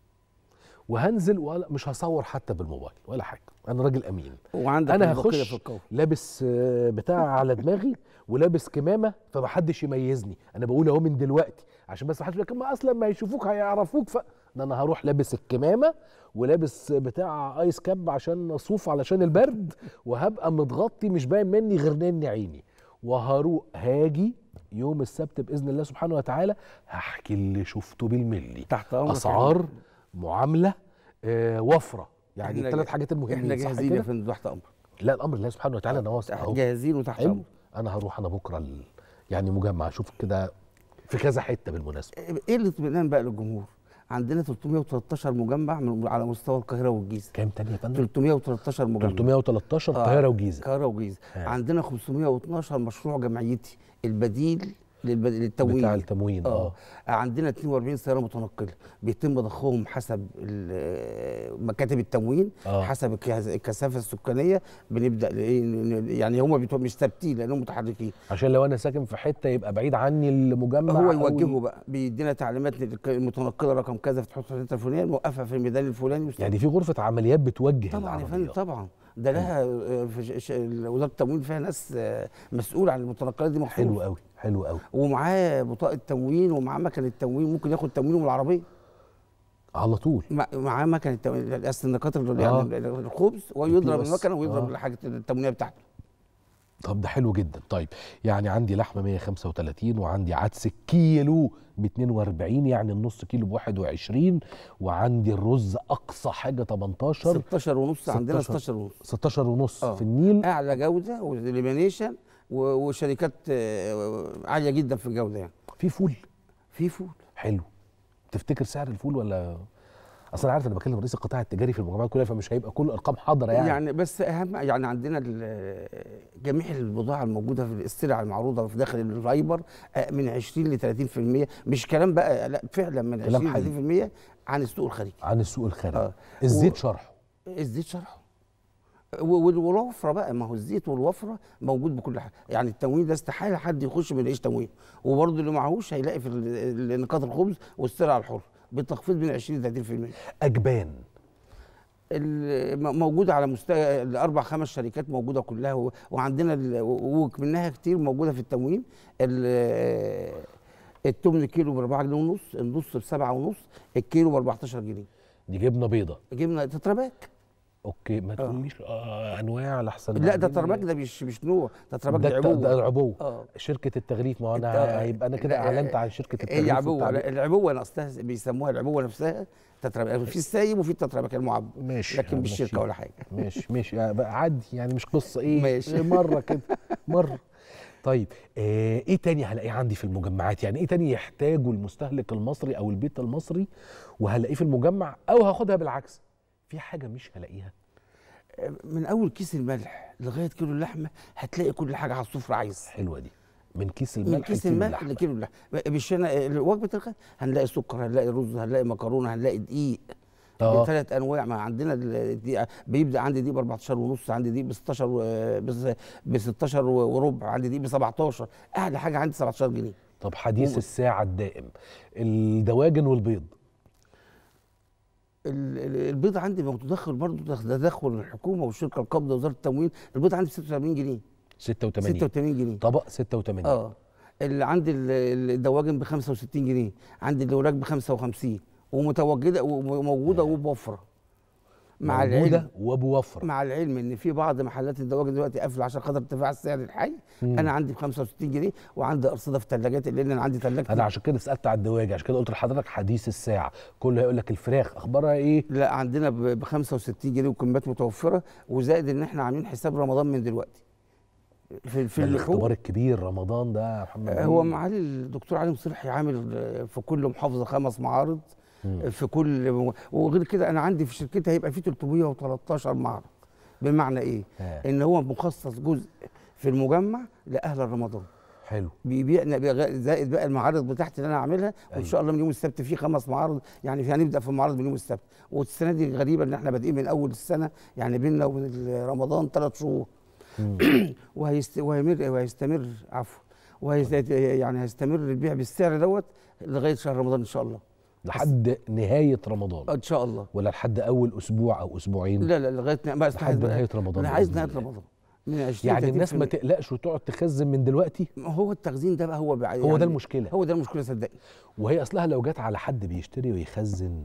وهنزل ولا مش هصور حتى بالموبايل ولا حاجه انا راجل امين وعندك انا مصداقية هخش في القول. لابس آه، بتاع على دماغي ولابس كمامه فمحدش يميزني انا بقول اهو من دلوقتي عشان بس محدش يقول لك ما اصلا ما يشوفوك هيعرفوك ف ده انا هروح لابس الكمامه ولابس بتاع ايس كاب عشان اصوف علشان البرد وهبقى متغطي مش باين مني غير نني عيني وهروح هاجي يوم السبت باذن الله سبحانه وتعالى هحكي اللي شفته بالملي تحت أمرك يا اسعار فندم. معامله آه وفره يعني إحنا الثلاث جا- حاجات المهمين احنا صح جاهزين كده؟ يا فندم تحت امرك لا الامر لله سبحانه وتعالى انا واثق اهو جاهزين وتحت حلو. امرك انا هروح انا بكره ال... يعني مجمع اشوف كده في كذا حته بالمناسبه ايه الاطمئنان بقى للجمهور عندنا 313 مجمع من على مستوى القاهره والجيزه كام تاني يا فندم 313 مجمع 313 آه، القاهره وجيزه القاهره وجيزه آه. عندنا 512 مشروع جمعيتي البديل للب- للتموين بتاع التموين اه عندنا 42 سياره متنقله بيتم ضخهم حسب ال- مكاتب التموين آه. حسب الكث- الكثافه السكانيه بنبدا ايه ن- يعني هم بيتو- مش ثابتين لانهم متحركين عشان لو انا ساكن في حته يبقى بعيد عني المجمع هو أو يوجهه بقى بيدينا تعليمات للك- المتنقله رقم كذا تحط في الحته الفلانيه نوقفها في الميدان الفلاني يعني في غرفه عمليات بتوجه طبعا يا فندم العربيات. طبعا ده لها آه، في ش- ش- وزاره التموين فيها ناس آه، مسؤول عن المتنقلات دي مخصوص حلو قوي حلو قوي ومعاه بطاقه تموين ومعاه مكنه تموين ممكن ياخد تموينه من العربيه على طول مع- معاه مكنه تموين اصل النقاط آه. يعني الخبز ويضرب بس. المكنه ويضرب آه. الحاجه التموينيه بتاعته طب ده حلو جدا طيب يعني عندي لحمه 135 وعندي عدس كيلو ب 42 يعني النص كيلو ب 21 وعندي الرز اقصى حاجه 18 16 ونص عندنا 16 16 ونص 16 ونص آه. في النيل اعلى جوده وليمينيشن و- وشركات آه، عاليه جدا في الجوده يعني في فول في فول حلو تفتكر سعر الفول ولا اصل انا عارف انا بكلم رئيس القطاع التجاري في المجمعات كلها فمش هيبقى كل الارقام حاضره يعني, يعني, يعني بس اهم يعني عندنا ال- جميع البضاعه الموجوده في السلع المعروضه في داخل الفايبر آه، من 20 ل 30% مش كلام بقى لا فعلا من كلام 20 ل 30% عن السوق الخارجي عن السوق الخارجي آه. الزيت و- شرحه الزيت شرحه و- وال- والوفره بقى ما هو الزيت والوفره موجود بكل حاجه يعني التموين ده استحاله حد يخش ما يلاقيش تموين وبرضه اللي معهوش هيلاقي في ال- ال- نقاط الخبز والسلع الحره بتخفيض من 20 ل 30% اجبان ال- م- موجوده على مستوى الاربع خمس شركات موجوده كلها و- وعندنا ال- و- ومنها كتير موجوده في التموين ال- التمن كيلو ب 4 جنيه ونص النص ب 7 ونص الكيلو ب 14 جنيه دي جبنه بيضه جبنه تترباك اوكي ما تقوليش آه انواع لحسن لا ده بعدين- تتربك ده مش مش نوع تتربك ده ده الت- عبوه ده العبوه اه شركه التغليف ما هو الت- انا هيبقى انا كده لا، اعلنت عن شركه التغليف هي عبوه والتعبئة. لا، العبوه نفسها بيسموها العبوه نفسها تتربك في السايب وفي التتربك المعبى ماشي لكن مش ماشي. شركه ولا حاجه ماشي ماشي يعني بقى عادي يعني مش قصه ايه ماشي. مره كده مره طيب آه ايه تاني هلاقيه عندي في المجمعات يعني ايه تاني يحتاجه المستهلك المصري او البيت المصري وهلاقيه في المجمع او هاخدها بالعكس في حاجه مش هلاقيها من اول كيس الملح لغايه كيلو اللحمه هتلاقي كل حاجه على السفره عايز حلوه دي من كيس من الملح كيس لكيلو الملح اللحمة. لكيلو اللحمه مش هنا وجبه الغداء هنلاقي سكر هنلاقي رز هنلاقي مكرونه هنلاقي دقيق آه. بثلاث انواع ما عندنا الدقيق بيبدا عندي دقيق ب 14 ونص عندي دقيق ب 16 و- بس- ب 16 وربع عندي دقيق ب 17 اعلى حاجه عندي 17 جنيه طب حديث و- الساعه الدائم الدواجن والبيض ال- ال- البيض عندي متدخل برضه تدخل الحكومه والشركه القابضه وزاره التموين البيض عندي ب 86 جنيه 86 86 جنيه طبق 86 اه اللي عندي ال- ال- الدواجن ب 65 جنيه عندي الوراك ب 55 ومتواجده وموجوده وبوفره مع موجودة العلم وبوفره مع العلم ان في بعض محلات الدواجن دلوقتي قافله عشان خاطر ارتفاع السعر الحي مم. انا عندي ب 65 جنيه وعندي ارصده في ثلاجات لان انا عندي ثلاجه انا عشان كده سالت على الدواجن عشان كده قلت لحضرتك حديث الساعه كله هيقول لك الفراخ اخبارها ايه لا عندنا ب 65 جنيه وكميات متوفره وزائد ان احنا عاملين حساب رمضان من دلوقتي في في ده اللحوم الاختبار الكبير رمضان ده يا محمد آه، هو أمين. معالي الدكتور علي مصلحي عامل آه، في كل محافظه خمس معارض مم. في كل وغير كده انا عندي في شركتي هيبقى في 313 معرض بمعنى ايه؟ آه. ان هو مخصص جزء في المجمع لاهل رمضان حلو بيبيع بيغ- زائد بقى المعارض بتاعتي اللي انا عاملها وان شاء الله من يوم السبت في خمس معارض يعني في هنبدا في المعارض من يوم السبت والسنه دي غريبه ان احنا بادئين من اول السنه يعني بيننا وبين رمضان ثلاث شهور وهيست... وهيمر وهيستمر عفوا وهيست... يعني هيستمر البيع بالسعر دوت لغايه شهر رمضان ان شاء الله لحد نهايه رمضان ان شاء الله ولا لحد اول اسبوع او اسبوعين لا لا لغايه ن- بس لحد نهايه رمضان انا عايز بإذن نهايه الله. رمضان من 20 يعني الناس ما 30%. تقلقش وتقعد تخزن من دلوقتي ما هو التخزين ده بقى هو بقى هو ده المشكله هو ده المشكله صدقني وهي اصلها لو جت على حد بيشتري ويخزن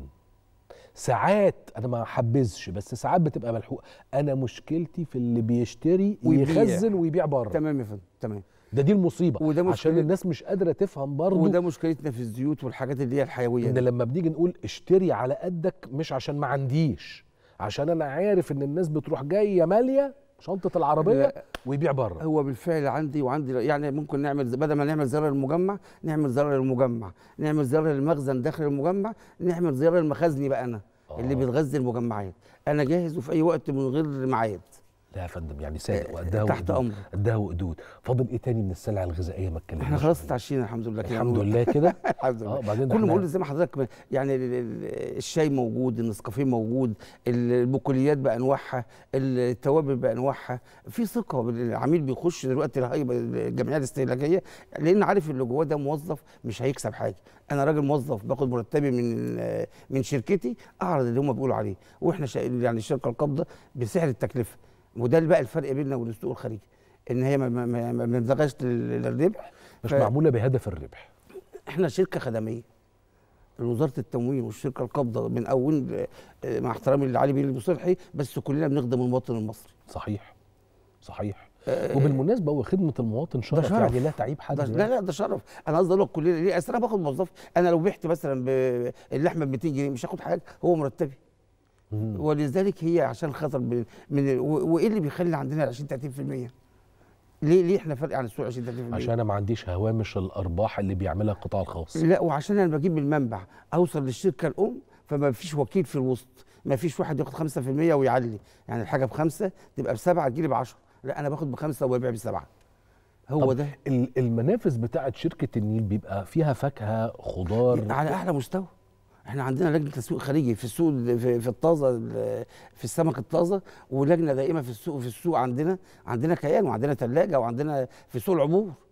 ساعات انا ما حبذش بس ساعات بتبقى ملحوقه انا مشكلتي في اللي بيشتري ويبيع. يخزن ويبيع بره تمام يا فندم تمام ده دي المصيبه وده عشان مشكلة- الناس مش قادره تفهم برضه وده مشكلتنا في الزيوت والحاجات اللي هي الحيويه ان دي. لما بنيجي نقول اشتري على قدك مش عشان ما عنديش عشان انا عارف ان الناس بتروح جايه ماليه شنطه العربيه لا. ويبيع بره هو بالفعل عندي وعندي يعني ممكن نعمل بدل ما نعمل زياره للمجمع نعمل زياره للمجمع نعمل زياره للمخزن داخل المجمع نعمل زياره للمخازني بقى انا اللي بتغذي المجمعات انا جاهز وفي اي وقت من غير ميعاد لا يا فندم يعني صادق وقدها تحت وقدود. أمرك. قدها وقدود فاضل ايه تاني من السلع الغذائيه ما اتكلمناش احنا خلاص عنها؟ اتعشينا الحمد لله كده الحمد لله كده الحمد لله اه بعدين كل ما احنا- اقول زي ما حضرتك يعني ال- ال- الشاي موجود النسكافيه موجود البقوليات بانواعها التوابل بانواعها في ثقه العميل بيخش دلوقتي الهيبه الجمعيه الاستهلاكيه لان عارف اللي جواه ده موظف مش هيكسب حاجه انا راجل موظف باخد مرتبي من من شركتي اعرض اللي هم بيقولوا عليه واحنا شا- يعني الشركه القابضه بسعر التكلفه وده اللي بقى الفرق بيننا وبين السوق الخارجي ان هي ما ما- ما ما بتبغاش لل- للربح مش ف- معموله بهدف الربح احنا شركه خدميه وزاره التموين والشركه القابضه من اول آه، مع احترامي لعلي بيه المصلحي بس كلنا بنخدم المواطن المصري صحيح صحيح آه، وبالمناسبه هو خدمه المواطن شرف, شرف. يعني لا تعيب حد ده يعني. لا لا ده شرف انا قصدي اقول لك كلنا ليه اصل انا باخد موظف انا لو بعت مثلا ب- اللحمه ب 200 جنيه مش هاخد حاجه هو مرتبي ولذلك هي عشان خاطر ب- من ال- و- وايه اللي بيخلي عندنا 20 30% ليه ليه احنا فرق عن السوق 20 30% عشان انا ما عنديش هوامش الارباح اللي بيعملها القطاع الخاص لا وعشان انا بجيب من المنبع اوصل للشركه الام فما فيش وكيل في الوسط ما فيش واحد ياخد 5% ويعلي يعني الحاجه بخمسه تبقى بسبعه تجيلي ب 10 لا انا باخد بخمسه وببيع بسبعه هو طب ده ال- المنافذ بتاعت شركه النيل بيبقى فيها فاكهه خضار على اعلى مستوى احنا عندنا لجنه تسويق خارجي في السوق في, في الطازه ال- في السمك الطازه ولجنه دائمه في السوق في السوق عندنا عندنا كيان وعندنا ثلاجه وعندنا في سوق العبور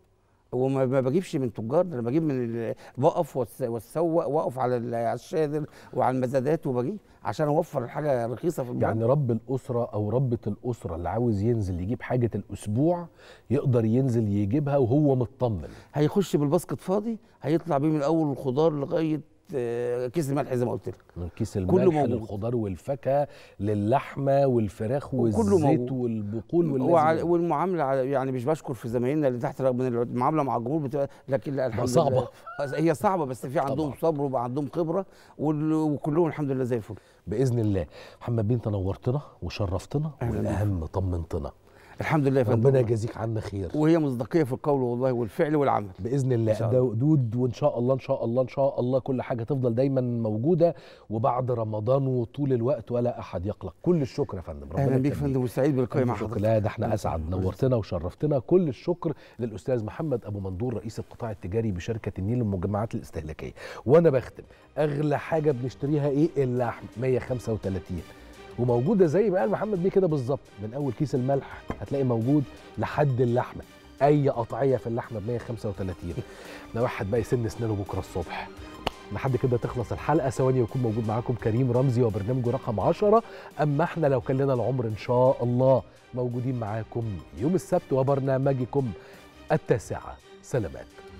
وما ما بجيبش من تجار ده انا بجيب من ال- بقف والس- والسوق واقف على ال- على الشادر وعلى المزادات وبجيب عشان اوفر الحاجه رخيصه في البلد يعني رب الأسرة أو ربة الأسرة اللي عاوز ينزل يجيب حاجة الأسبوع يقدر ينزل يجيبها وهو مطمن هيخش بالباسكت فاضي هيطلع بيه من اول الخضار لغايه آه، كيس الملح زي ما قلت لك من كيس كله الملح موجود. للخضار والفاكهة للحمة والفراخ وكله والزيت موجود. والبقول وعلى- واللازم والمعامله على- يعني مش بشكر في زمايلنا اللي تحت رغم ان المعامله مع الجمهور بتبقى لكن لا الحمد صعبة. لله هي صعبه بس في عندهم صبر وبقى عندهم خبره وال- وكلهم الحمد لله زي الفل باذن الله محمد بيه انت نورتنا وشرفتنا أهلاً بيك. والاهم طمنتنا الحمد لله يا فندم ربنا يجازيك عنا خير وهي مصداقيه في القول والله والفعل والعمل باذن إن الله شاء ده دود وان شاء الله ان شاء الله ان شاء الله كل حاجه تفضل دايما موجوده وبعد رمضان وطول الوقت ولا احد يقلق كل الشكر يا فندم ربنا اهلا بيك يا يخليك. فندم وسعيد باللقاء مع ألف شكر. حضرتك لا ده احنا اسعد نورتنا وشرفتنا كل الشكر للاستاذ محمد ابو مندور رئيس القطاع التجاري بشركه النيل للمجمعات الاستهلاكيه وانا بختم اغلى حاجه بنشتريها ايه اللحم 135 وموجوده زي ما قال محمد بيه كده بالظبط من اول كيس الملح هتلاقي موجود لحد اللحمه اي قطعيه في اللحمه ب 135 ده واحد بقى يسن اسنانه بكره الصبح لحد كده تخلص الحلقه ثواني ويكون موجود معاكم كريم رمزي وبرنامجه رقم 10 اما احنا لو كان لنا العمر ان شاء الله موجودين معاكم يوم السبت وبرنامجكم التاسعه سلامات